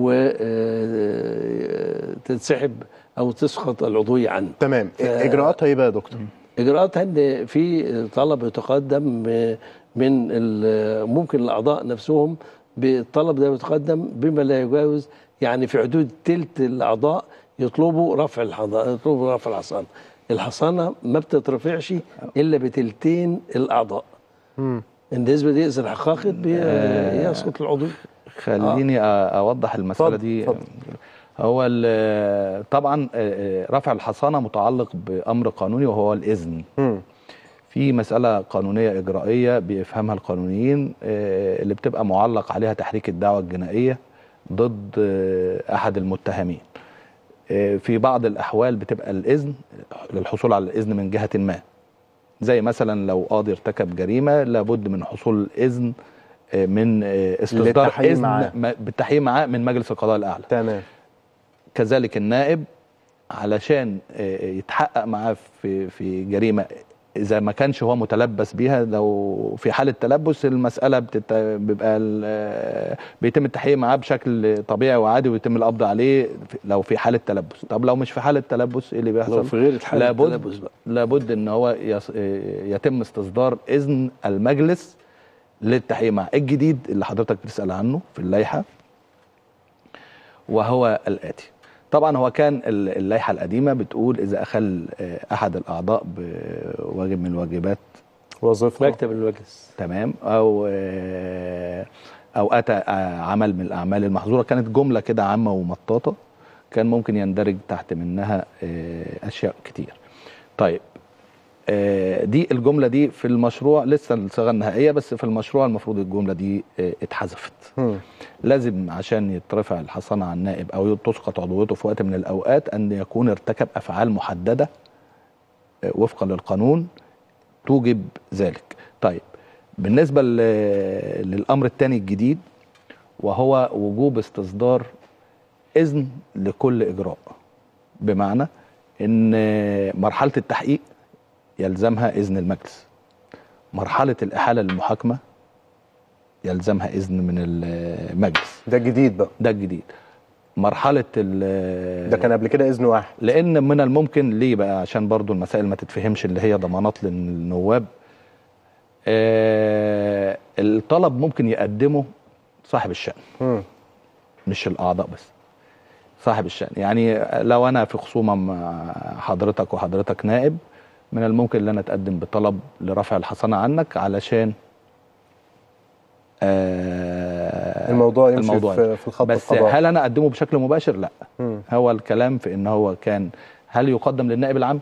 وتنسحب او تسقط العضويه عنه تمام إجراءاتها إيه بقى يا دكتور؟ اجراءاتها ان في طلب يتقدم من ال- ممكن الاعضاء نفسهم بالطلب ده يتقدم بما لا يجاوز يعني في حدود تلت الاعضاء يطلبوا رفع الحضانه يطلبوا رفع الحصانه الحصانه ما بتترفعش الا بتلتين الاعضاء مم. النسبه دي اذا اتحققت بي- يسقط العضو خليني أ- اوضح المساله اتفضل، دي اتفضل. هو ال- طبعا آه، رفع الحصانه متعلق بامر قانوني وهو الاذن مم. في مساله قانونيه اجرائيه بيفهمها القانونيين آه، اللي بتبقى معلق عليها تحريك الدعوه الجنائيه ضد آه، احد المتهمين آه، في بعض الاحوال بتبقى الاذن للحصول على الاذن من جهه ما زي مثلا لو قاضي ارتكب جريمه لابد من حصول اذن آه، من آه، استصدار للتحقيق اذن معاه. ما- بالتحقيق معاه من مجلس القضاء الاعلى تمام كذلك النائب علشان آه، يتحقق معاه في في جريمه اذا ما كانش هو متلبس بيها لو في حاله تلبس المساله بتت... بيبقى ال- آه، بيتم التحقيق معاه بشكل طبيعي وعادي ويتم القبض عليه في- لو في حاله تلبس طب لو مش في حاله تلبس ايه اللي بيحصل لو في غير حالة لابد تلبس بقى. لابد ان هو يص... آه، يتم استصدار اذن المجلس للتحقيق معاه الجديد اللي حضرتك بتسال عنه في اللائحه وهو الآتي طبعا هو كان ال- اللائحة القديمة بتقول إذا أخل آه، أحد الأعضاء بواجب من الواجبات وظيفة مكتب المجلس تمام أو آه، أو أتى آه، عمل من الأعمال المحظورة كانت جملة كده عامة ومطاطة كان ممكن يندرج تحت منها آه، أشياء كتير طيب آه، دي الجملة دي في المشروع لسه الصيغة النهائية بس في المشروع المفروض الجملة دي آه، اتحذفت مم. لازم عشان يترفع الحصانة عن النائب أو تسقط عضويته في وقت من الأوقات أن يكون ارتكب أفعال محددة آه، وفقا للقانون توجب ذلك طيب بالنسبة ل- للأمر الثاني الجديد وهو وجوب استصدار إذن لكل إجراء بمعنى أن مرحلة التحقيق يلزمها إذن المجلس مرحلة الإحالة للمحاكمة يلزمها اذن من المجلس ده الجديد بقى ده الجديد مرحله ال- ده كان قبل كده اذن واحد لان من الممكن ليه بقى عشان برضو المسائل ما تتفهمش اللي هي ضمانات للنواب آه الطلب ممكن يقدمه صاحب الشأن مم. مش الاعضاء بس صاحب الشأن يعني لو انا في خصومه مع حضرتك وحضرتك نائب من الممكن ان انا اتقدم بطلب لرفع الحصانه عنك علشان آه الموضوع يمشي الموضوع في- في الخط بس القضائي. هل انا اقدمه بشكل مباشر لا مم. هو الكلام في ان هو كان هل يقدم للنائب العام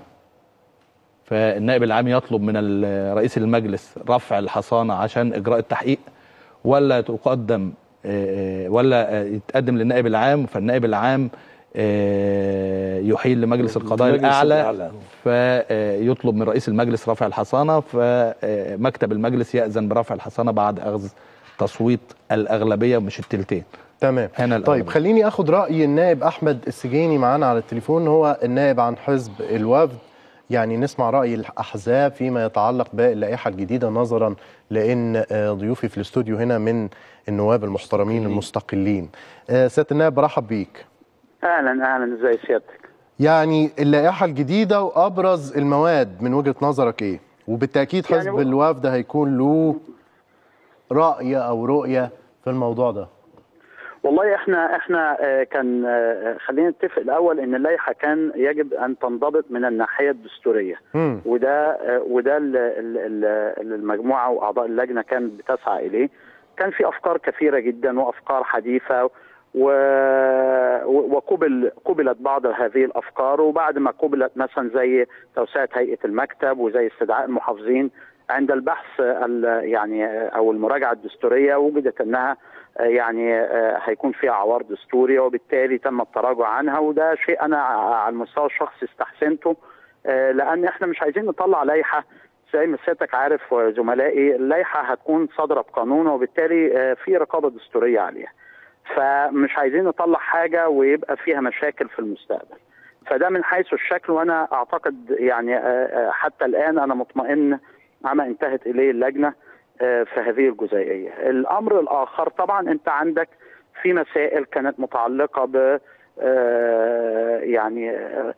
فالنائب العام يطلب من ال- رئيس المجلس رفع الحصانه عشان اجراء التحقيق ولا تقدم آه، آه، ولا آه، يتقدم للنائب العام فالنائب العام آه، يحيل لمجلس القضاء المجلس الاعلى الأعلى. فيطلب من رئيس المجلس رفع الحصانه فمكتب المجلس ياذن برفع الحصانه بعد اخذ تصويت الاغلبيه مش التلتين تمام هنا طيب الأغلبية. خليني اخد راي النائب احمد السجيني معانا على التليفون هو النائب عن حزب الوفد يعني نسمع راي الاحزاب فيما يتعلق باللائحه الجديده نظرا لان آه، ضيوفي في الاستوديو هنا من النواب المحترمين المستقلين آه، سياده النائب برحب بيك اهلا اهلا ازي سيادتك يعني اللائحه الجديده وابرز المواد من وجهه نظرك ايه وبالتاكيد يعني حزب هو- الوفد هيكون له راي او رؤيه في الموضوع ده والله احنا احنا آه، كان آه، خلينا نتفق الاول ان اللائحه كان يجب ان تنضبط من الناحيه الدستوريه مم. وده آه، وده ال- ال- ال- اللي المجموعه واعضاء اللجنه كانت بتسعى اليه كان في افكار كثيره جدا وافكار حديثه و... و- وقبل قبلت بعض هذه الافكار وبعد ما قبلت مثلا زي توسعه هيئه المكتب وزي استدعاء المحافظين عند البحث ال- يعني او المراجعه الدستوريه وجدت انها يعني هيكون فيها عوار دستوري وبالتالي تم التراجع عنها وده شيء انا على المستوى الشخصي استحسنته لان احنا مش عايزين نطلع لائحه زي ما سيادتك عارف وزملائي اللائحه هتكون صادره بقانون وبالتالي في رقابه دستوريه عليها فمش عايزين نطلع حاجه ويبقى فيها مشاكل في المستقبل فده من حيث الشكل وانا اعتقد يعني حتى الان انا مطمئن عما انتهت اليه اللجنه في هذه الجزئيه. الامر الاخر طبعا انت عندك في مسائل كانت متعلقه ب يعني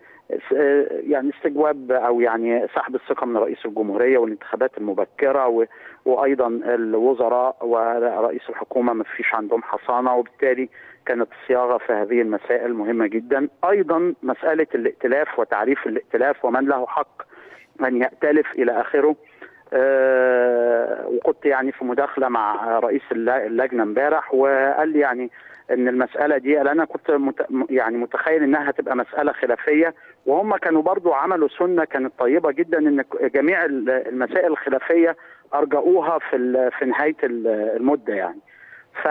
يعني استجواب او يعني سحب الثقه من رئيس الجمهوريه والانتخابات المبكره وايضا الوزراء ورئيس الحكومه ما فيش عندهم حصانه وبالتالي كانت الصياغه في هذه المسائل مهمه جدا. ايضا مساله الائتلاف وتعريف الائتلاف ومن له حق ان يأتلف الى اخره. أه وكنت يعني في مداخله مع رئيس اللجنه امبارح وقال لي يعني ان المساله دي انا كنت مت يعني متخيل انها هتبقى مساله خلافيه وهم كانوا برضو عملوا سنه كانت طيبه جدا ان جميع المسائل الخلافيه ارجعوها في في نهايه المده يعني. ف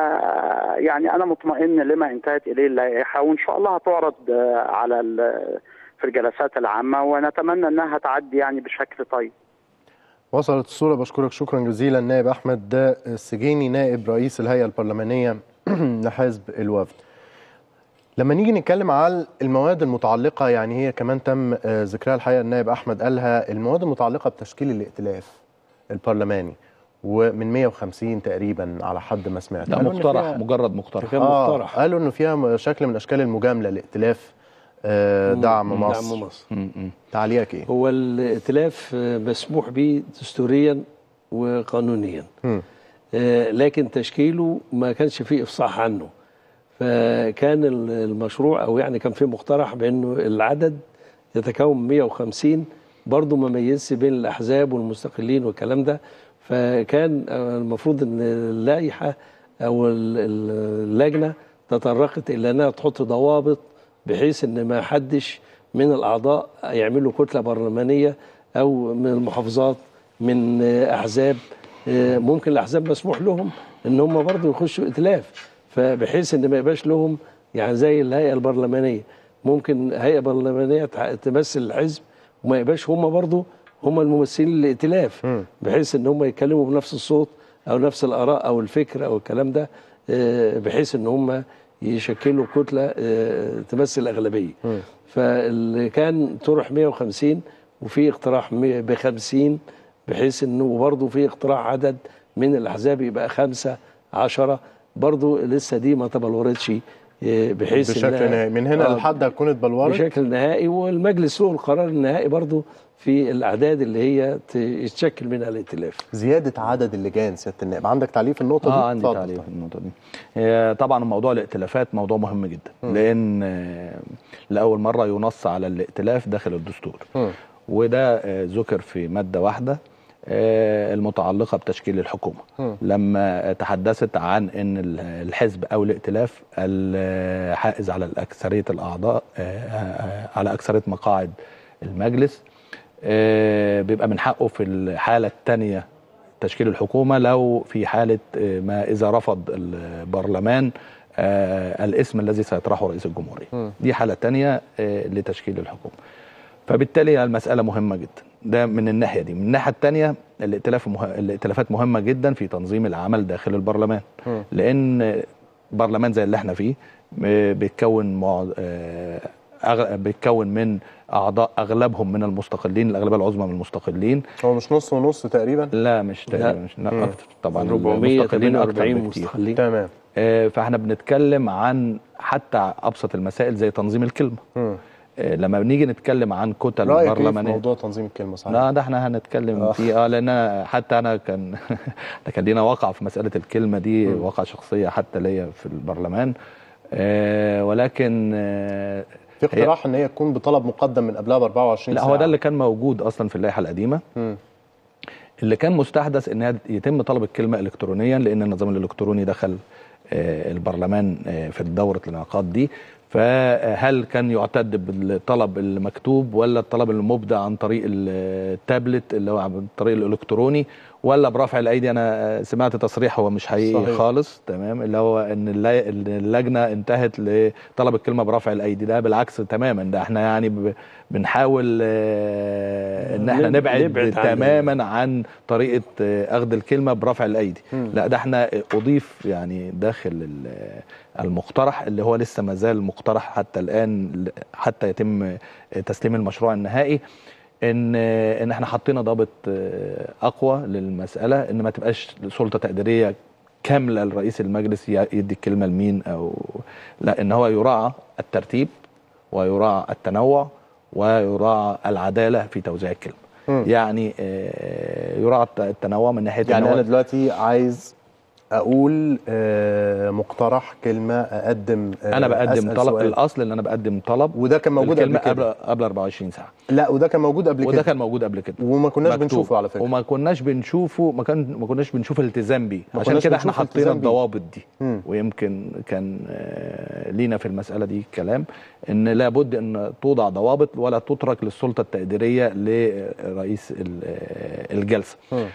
يعني انا مطمئن لما انتهت اليه اللائحه وان شاء الله هتعرض على في الجلسات العامه ونتمنى انها تعدي يعني بشكل طيب. وصلت الصورة بشكرك شكرا جزيلا نائب أحمد دا السجيني نائب رئيس الهيئة البرلمانية لحزب الوفد لما نيجي نتكلم على المواد المتعلقة يعني هي كمان تم ذكرها الحقيقة النائب أحمد قالها المواد المتعلقة بتشكيل الائتلاف البرلماني ومن 150 تقريبا على حد ما سمعت لا مقترح مجرد مقترح آه مقترح قالوا انه فيها شكل من اشكال المجامله الائتلاف دعم مصر دعم مصر تعليقك ايه؟ هو الائتلاف مسموح به دستوريا وقانونيا م. لكن تشكيله ما كانش فيه افصاح عنه فكان المشروع او يعني كان فيه مقترح بانه العدد يتكون من 150 برضه ما ميزش بين الاحزاب والمستقلين والكلام ده فكان المفروض ان اللائحه او اللجنه تطرقت الى انها تحط ضوابط بحيث ان ما حدش من الاعضاء يعملوا كتله برلمانيه او من المحافظات من احزاب ممكن الاحزاب مسموح لهم ان هم برضه يخشوا ائتلاف فبحيث ان ما يبقاش لهم يعني زي الهيئه البرلمانيه ممكن هيئه برلمانيه تمثل الحزب وما يبقاش هم برضه هم الممثلين للائتلاف بحيث ان هم يتكلموا بنفس الصوت او نفس الاراء او الفكر او الكلام ده بحيث ان هم يشكلوا كتله تمثل الاغلبيه فاللي كان طرح 150 وفي اقتراح ب 50 بحيث انه برضه في اقتراح عدد من الاحزاب يبقى خمسة عشرة برضو لسه دي ما تبلورتش آه، بحيث بشكل إنها- نهائي من هنا آه، لحد هتكون اتبلورت بشكل نهائي والمجلس له القرار النهائي برضو في الاعداد اللي هي ت- يتشكل منها الائتلاف زياده عدد اللجان سياده النائب عندك تعليق في النقطه دي اه عندي اتفضل. تعليق في النقطه دي هي طبعا موضوع الائتلافات موضوع مهم جدا مم. لان آه، لاول مره ينص على الائتلاف داخل الدستور مم. وده آه، ذكر في ماده واحده آه، المتعلقه بتشكيل الحكومه مم. لما تحدثت عن ان ال- الحزب او الائتلاف الحائز على الاكثريه الاعضاء آه، آه، على اكثريه مقاعد المجلس آه، بيبقى من حقه في الحاله الثانيه تشكيل الحكومه لو في حاله آه، ما اذا رفض البرلمان آه، الاسم الذي سيطرحه رئيس الجمهوريه مم. دي حاله ثانيه لتشكيل الحكومه فبالتالي المساله مهمه جدا ده من الناحيه دي من الناحيه الثانيه الائتلاف مه... الائتلافات مهمه جدا في تنظيم العمل داخل البرلمان مم. لان برلمان زي اللي احنا فيه آه، بيتكون مع... آه، أغ... بيتكون من اعضاء اغلبهم من المستقلين الاغلبيه العظمى من المستقلين هو مش نص ونص تقريبا لا مش تقريبا مش لا مم. اكتر طبعا 448 المستقلين أكتر بكتير. مستقلين تمام آه، فاحنا بنتكلم عن حتى ابسط المسائل زي تنظيم الكلمه مم. آه، لما بنيجي نتكلم عن كتل رايك ايه في برلمانيه موضوع تنظيم الكلمه صحيح لا ده احنا هنتكلم آه. فيه اه لان أنا حتى انا كان ده كان لينا واقع في مساله الكلمه دي م. واقع شخصيه حتى ليا في البرلمان آه ولكن آه في اقتراح ان هي تكون بطلب مقدم من قبلها ب 24 لا ساعه هو ده اللي كان موجود اصلا في اللائحه القديمه مم. اللي كان مستحدث ان يتم طلب الكلمه الكترونيا لان النظام الالكتروني دخل آه، البرلمان آه، في دوره الانعقاد دي فهل كان يعتد بالطلب المكتوب ولا الطلب المبدع عن طريق التابلت اللي هو عن طريق الالكتروني ولا برفع الايدي انا سمعت تصريح هو مش حقيقي صحيح. خالص تمام اللي هو ان الل- إن اللجنه انتهت لطلب الكلمه برفع الايدي ده بالعكس تماما ده احنا يعني ب- بنحاول آه، ان احنا نب- نبعد, نبعد عن- تماما عن طريقه آه، اخذ الكلمه برفع الايدي مم. لا ده احنا اضيف يعني داخل ال- المقترح اللي هو لسه ما زال مقترح حتى الان حتى يتم تسليم المشروع النهائي ان ان احنا حطينا ضابط آه، اقوى للمساله ان ما تبقاش سلطه تقديريه كامله لرئيس المجلس ي- يدي الكلمه لمين او لا ان هو يراعى الترتيب ويراعى التنوع ويراعى العداله في توزيع الكلمه مم. يعني آه، يراعى الت- التنوع من ناحيه إن يعني هو- انا دلوقتي عايز اقول آه، مقترح كلمه اقدم آه، انا بقدم أسأل طلب سؤال. الاصل ان انا بقدم طلب وده كان موجود الكلمة قبل كده قبل قبل 24 ساعه لا وده كان موجود قبل وده كده كان موجود قبل كده وما كناش مكتوب. بنشوفه على فكره وما كناش بنشوفه ما كان ما كناش بنشوف التزام بيه ما عشان كناش كده احنا بنشوف حطينا التزام بيه. الضوابط دي مم. ويمكن كان آه، لينا في المساله دي كلام ان لابد ان توضع ضوابط ولا تترك للسلطه التقديريه لرئيس ال- آه، الجلسه مم.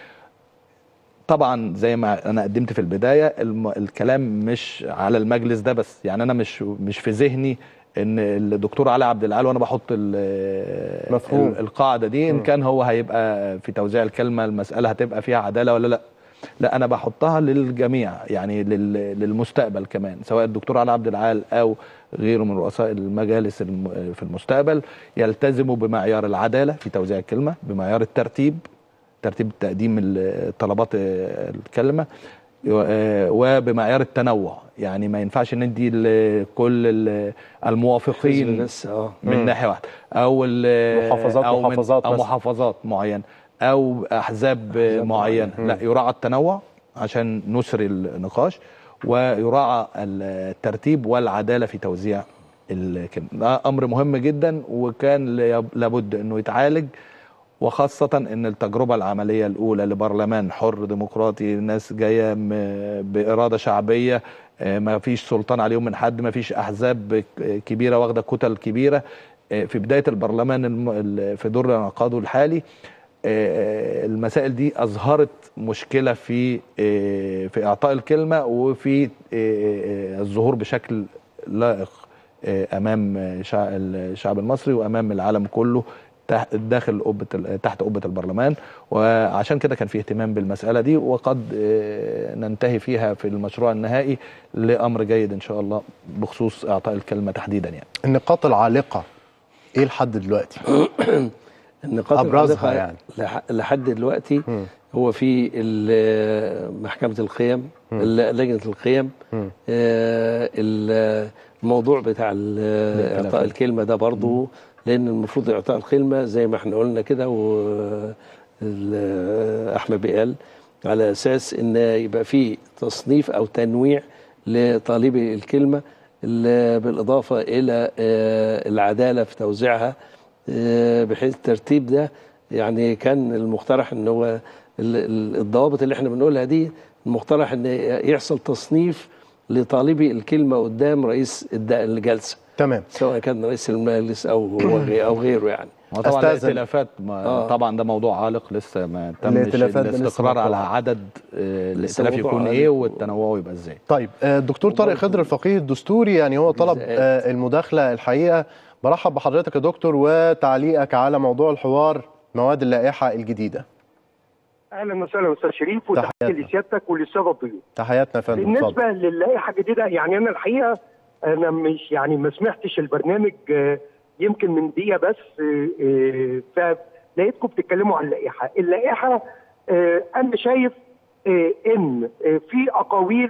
طبعا زي ما انا قدمت في البدايه الم... الكلام مش على المجلس ده بس يعني انا مش مش في ذهني ان الدكتور علي عبد العال وانا بحط ال... مفهوم. ال- القاعده دي ان مم. كان هو هيبقى في توزيع الكلمه المساله هتبقى فيها عداله ولا لا لا انا بحطها للجميع يعني لل... للمستقبل كمان سواء الدكتور علي عبد العال او غيره من رؤساء المجالس الم... في المستقبل يلتزموا بمعيار العداله في توزيع الكلمه بمعيار الترتيب ترتيب تقديم ال- طلبات الكلمه و- وبمعيار التنوع يعني ما ينفعش ندي لكل ال- الموافقين بس اه من مم. ناحيه واحده او ال- محافظات- او من- محافظات او مثلا. محافظات معينه او احزاب معينه معينة. لا يراعى التنوع عشان نسري النقاش ويراعى الترتيب والعداله في توزيع الكلمه ده امر مهم جدا وكان ليب- لابد انه يتعالج وخاصة ان التجربة العملية الاولى لبرلمان حر ديمقراطي ناس جاية م- بارادة شعبية آه، ما فيش سلطان عليهم من حد ما فيش احزاب ك- كبيرة واخدة كتل كبيرة آه، في بداية البرلمان الم- ال- في دور انعقاده الحالي آه، المسائل دي اظهرت مشكله في آه، في اعطاء الكلمه وفي آه، آه، الظهور بشكل لائق آه، امام شع- الشعب المصري وامام العالم كله تحت- داخل قبه ال- تحت قبه البرلمان وعشان كده كان في اهتمام بالمساله دي وقد آه، ننتهي فيها في المشروع النهائي لامر جيد ان شاء الله بخصوص اعطاء الكلمه تحديدا يعني النقاط العالقه ايه لحد دلوقتي النقاط أبرزها الحاضقة يعني. لح- لحد دلوقتي مم. هو في ال- محكمة القيم ال- لجنة القيم مم. آه، ال- الموضوع بتاع ال- إعطاء الكلمة ده برضو لأن المفروض إعطاء الكلمة زي ما احنا قلنا كده وأحمد بيقال على أساس إن يبقى في تصنيف أو تنويع لطالبي الكلمة ال- بالإضافة إلى آه، العدالة في توزيعها آه، بحيث الترتيب ده يعني كان المقترح ان هو ال- ال- الضوابط اللي احنا بنقولها دي المقترح ان يحصل تصنيف لطالبي الكلمه قدام رئيس الد- الجلسه تمام سواء كان رئيس المجلس او هو غي- او غيره يعني وطبعا أستاذن. الائتلافات ما آه. طبعا ده موضوع عالق لسه ما تمش الائتلافات ده لسه الاستقرار على موضوع. عدد آه، لسه الائتلاف موضوع يكون عالق ايه و- والتنوع يبقى ازاي طيب آه، الدكتور طارق خضر الفقيه الدستوري يعني هو طلب بالذات. آه، المداخله الحقيقه برحب بحضرتك يا دكتور وتعليقك على موضوع الحوار مواد اللائحه الجديده اهلا وسهلا استاذ شريف وتحيه تحياتنا. لسيادتك وللساده الضيوف تحياتنا يا فندم اتفضل بالنسبه للائحه الجديده يعني انا الحقيقه انا مش يعني ما سمعتش البرنامج آه، يمكن من دقيقه بس آه، آه، فلقيتكم بتتكلموا عن اللائحه اللائحه آه، انا شايف آه، ان آه، في اقاويل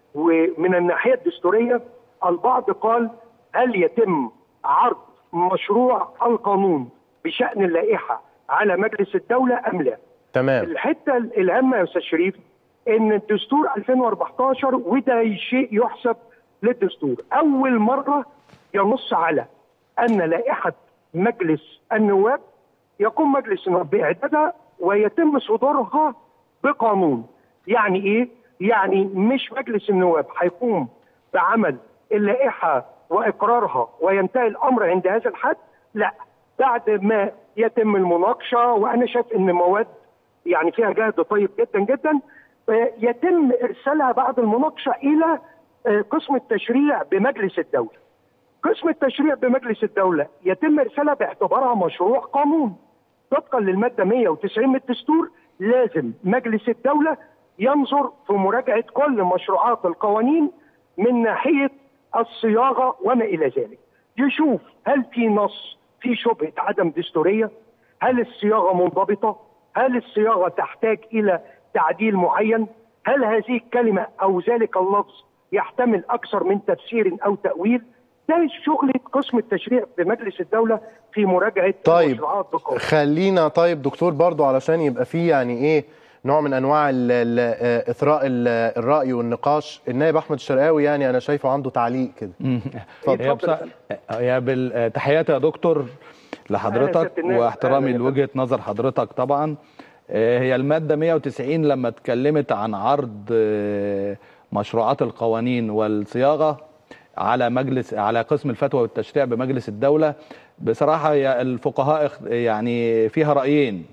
ومن الناحيه الدستوريه البعض قال هل يتم عرض مشروع القانون بشان اللائحه على مجلس الدوله ام لا؟ تمام الحته الهامه يا استاذ شريف ان الدستور 2014 وده شيء يحسب للدستور اول مره ينص على ان لائحه مجلس النواب يقوم مجلس النواب باعدادها ويتم صدورها بقانون يعني ايه يعني مش مجلس النواب هيقوم بعمل اللائحه واقرارها وينتهي الامر عند هذا الحد لا بعد ما يتم المناقشه وانا شايف ان مواد يعني فيها جهد طيب جدا جدا آه، يتم ارسالها بعد المناقشه الى آه، قسم التشريع بمجلس الدوله. قسم التشريع بمجلس الدوله يتم ارسالها باعتبارها مشروع قانون. طبقا للماده 190 من الدستور لازم مجلس الدوله ينظر في مراجعه كل مشروعات القوانين من ناحيه الصياغه وما الى ذلك. يشوف هل في نص في شبهه عدم دستوريه؟ هل الصياغه منضبطه؟ هل الصياغه تحتاج الى تعديل معين؟ هل هذه الكلمه او ذلك اللفظ يحتمل اكثر من تفسير او تاويل؟ ده شغله قسم التشريع في مجلس الدوله في مراجعه طيب المشروعات بقوة. خلينا طيب دكتور برضو علشان يبقى فيه يعني ايه نوع من انواع ال- ال- آه، اثراء ال- الراي والنقاش النائب احمد الشرقاوي يعني انا شايفه عنده تعليق كده اتفضل. هي بص... هي بال... تحياتي يا دكتور أهلا لحضرتك سيادة النائب. واحترامي أهلا يا لوجهه نظر حضرتك طبعا آه، هي الماده 190 لما اتكلمت عن عرض آه، مشروعات القوانين والصياغه على مجلس على قسم الفتوى والتشريع بمجلس الدوله بصراحه هي الفقهاء اخ- يعني فيها رايين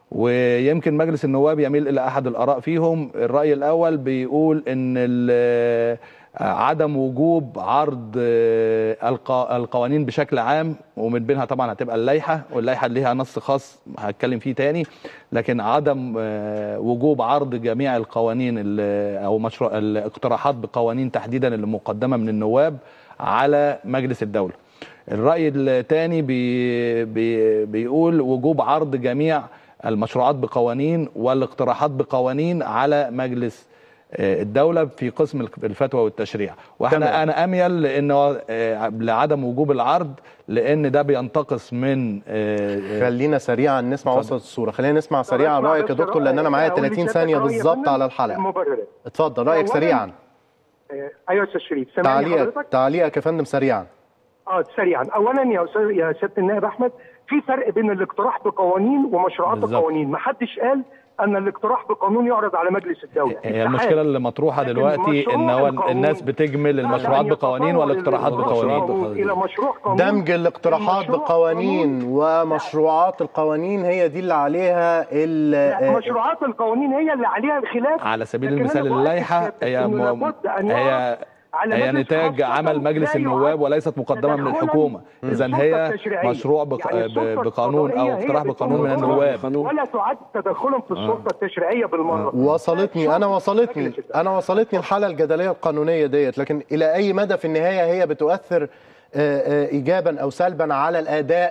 ويمكن مجلس النواب يميل الى احد الاراء فيهم الراي الاول بيقول ان ال- عدم وجوب عرض آه، الق- القوانين بشكل عام ومن بينها طبعا هتبقى اللائحه واللائحه اللي ليها نص خاص هتكلم فيه تاني لكن عدم آه، وجوب عرض جميع القوانين ال- او مشروع الاقتراحات بقوانين تحديدا اللي مقدمه من النواب على مجلس الدوله الرأي الثاني بي بي بيقول وجوب عرض جميع المشروعات بقوانين والاقتراحات بقوانين على مجلس آه، الدولة في قسم الفتوى والتشريع واحنا تمام. انا اميل لانه آه، لعدم وجوب العرض لان ده بينتقص من آه، خلينا سريعا نسمع اتفضل. وسط الصوره خلينا نسمع سريعا اسمع رايك يا بس دكتور لان انا رأي- معايا أقول 30 لسيادتك ثانيه رأيي يا بالظبط فندم على الحلقه المبررات اتفضل رايك أولاً، سريعا آه، ايوه يا استاذ شريف سامعني تعليقك حضرتك؟ تعليقك يا فندم سريعا اه سريعا اولا يا استاذ يا سياده النائب احمد في فرق بين الاقتراح بقوانين ومشروعات بالظبط. القوانين ما حدش قال ان الاقتراح بقانون يعرض على مجلس الدوله هي المشكله اللي مطروحه لكن دلوقتي مشروع ان هو القانون الناس بتجمل المشروعات أن بقوانين يتطور والاقتراحات المشروع بقوانين الى مشروع قانون دمج الاقتراحات المشروع بقوانين ومشروعات القوانين هي دي اللي عليها ال- لا آه، مشروعات القوانين هي اللي عليها الخلاف على سبيل لكن المثال أنا بؤكد اللائحه سيادتك هي إنه م... لابد أن هي يعرض على هي مجلس نتاج خاصة عمل مجلس لا النواب يعد وليست مقدمه من تدخلاً الحكومه في اذا السلطة هي التشريعية. مشروع بق... يعني ب... السلطة بقانون او القضائية هي اقتراح بقانون من بتكون النواب قانون ولا تعد تدخلا في السلطه التشريعيه بالمره وصلتني انا وصلتني انا وصلتني الحاله الجدليه القانونيه ديت لكن الى اي مدى في النهايه هي بتؤثر آه، آه، ايجابا او سلبا على الاداء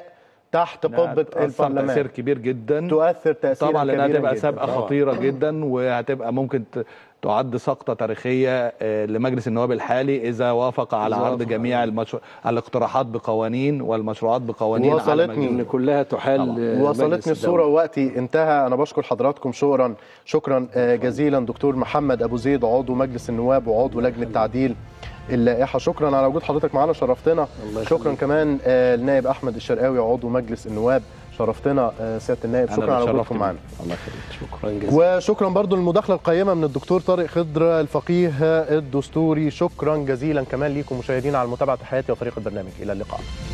تحت إنها قبه تأثر البرلمان تاثير كبير جدا تؤثر تاثيرا طبعا لانها كبيراً هتبقى جداً. سابقه طبعاً. خطيره جدا وهتبقى ممكن ت- تعد سقطه تاريخيه آه، لمجلس النواب الحالي اذا وافق على إذا عرض وافق جميع المشروع الاقتراحات بقوانين والمشروعات بقوانين على وصلتني مجلس- كلها تحال طبعاً. وصلتني الصوره ووقتي انتهى انا بشكر حضراتكم شكرا شكرا آه، جزيلا دكتور محمد ابو زيد عضو مجلس النواب وعضو لجنه تعديل اللائحه شكرا على وجود حضرتك معانا شرفتنا شكرا كمان آه، النائب احمد الشرقاوي عضو مجلس النواب شرفتنا آه، سياده النائب أنا شكرا على اتشرفت وجودكم معانا بيك. الله يخليك شكرا جزيلا وشكرا برضو للمداخله القيمه من الدكتور طارق خضر الفقيه الدستوري شكرا جزيلا كمان ليكم مشاهدينا على متابعه حياتي وفريق البرنامج الى اللقاء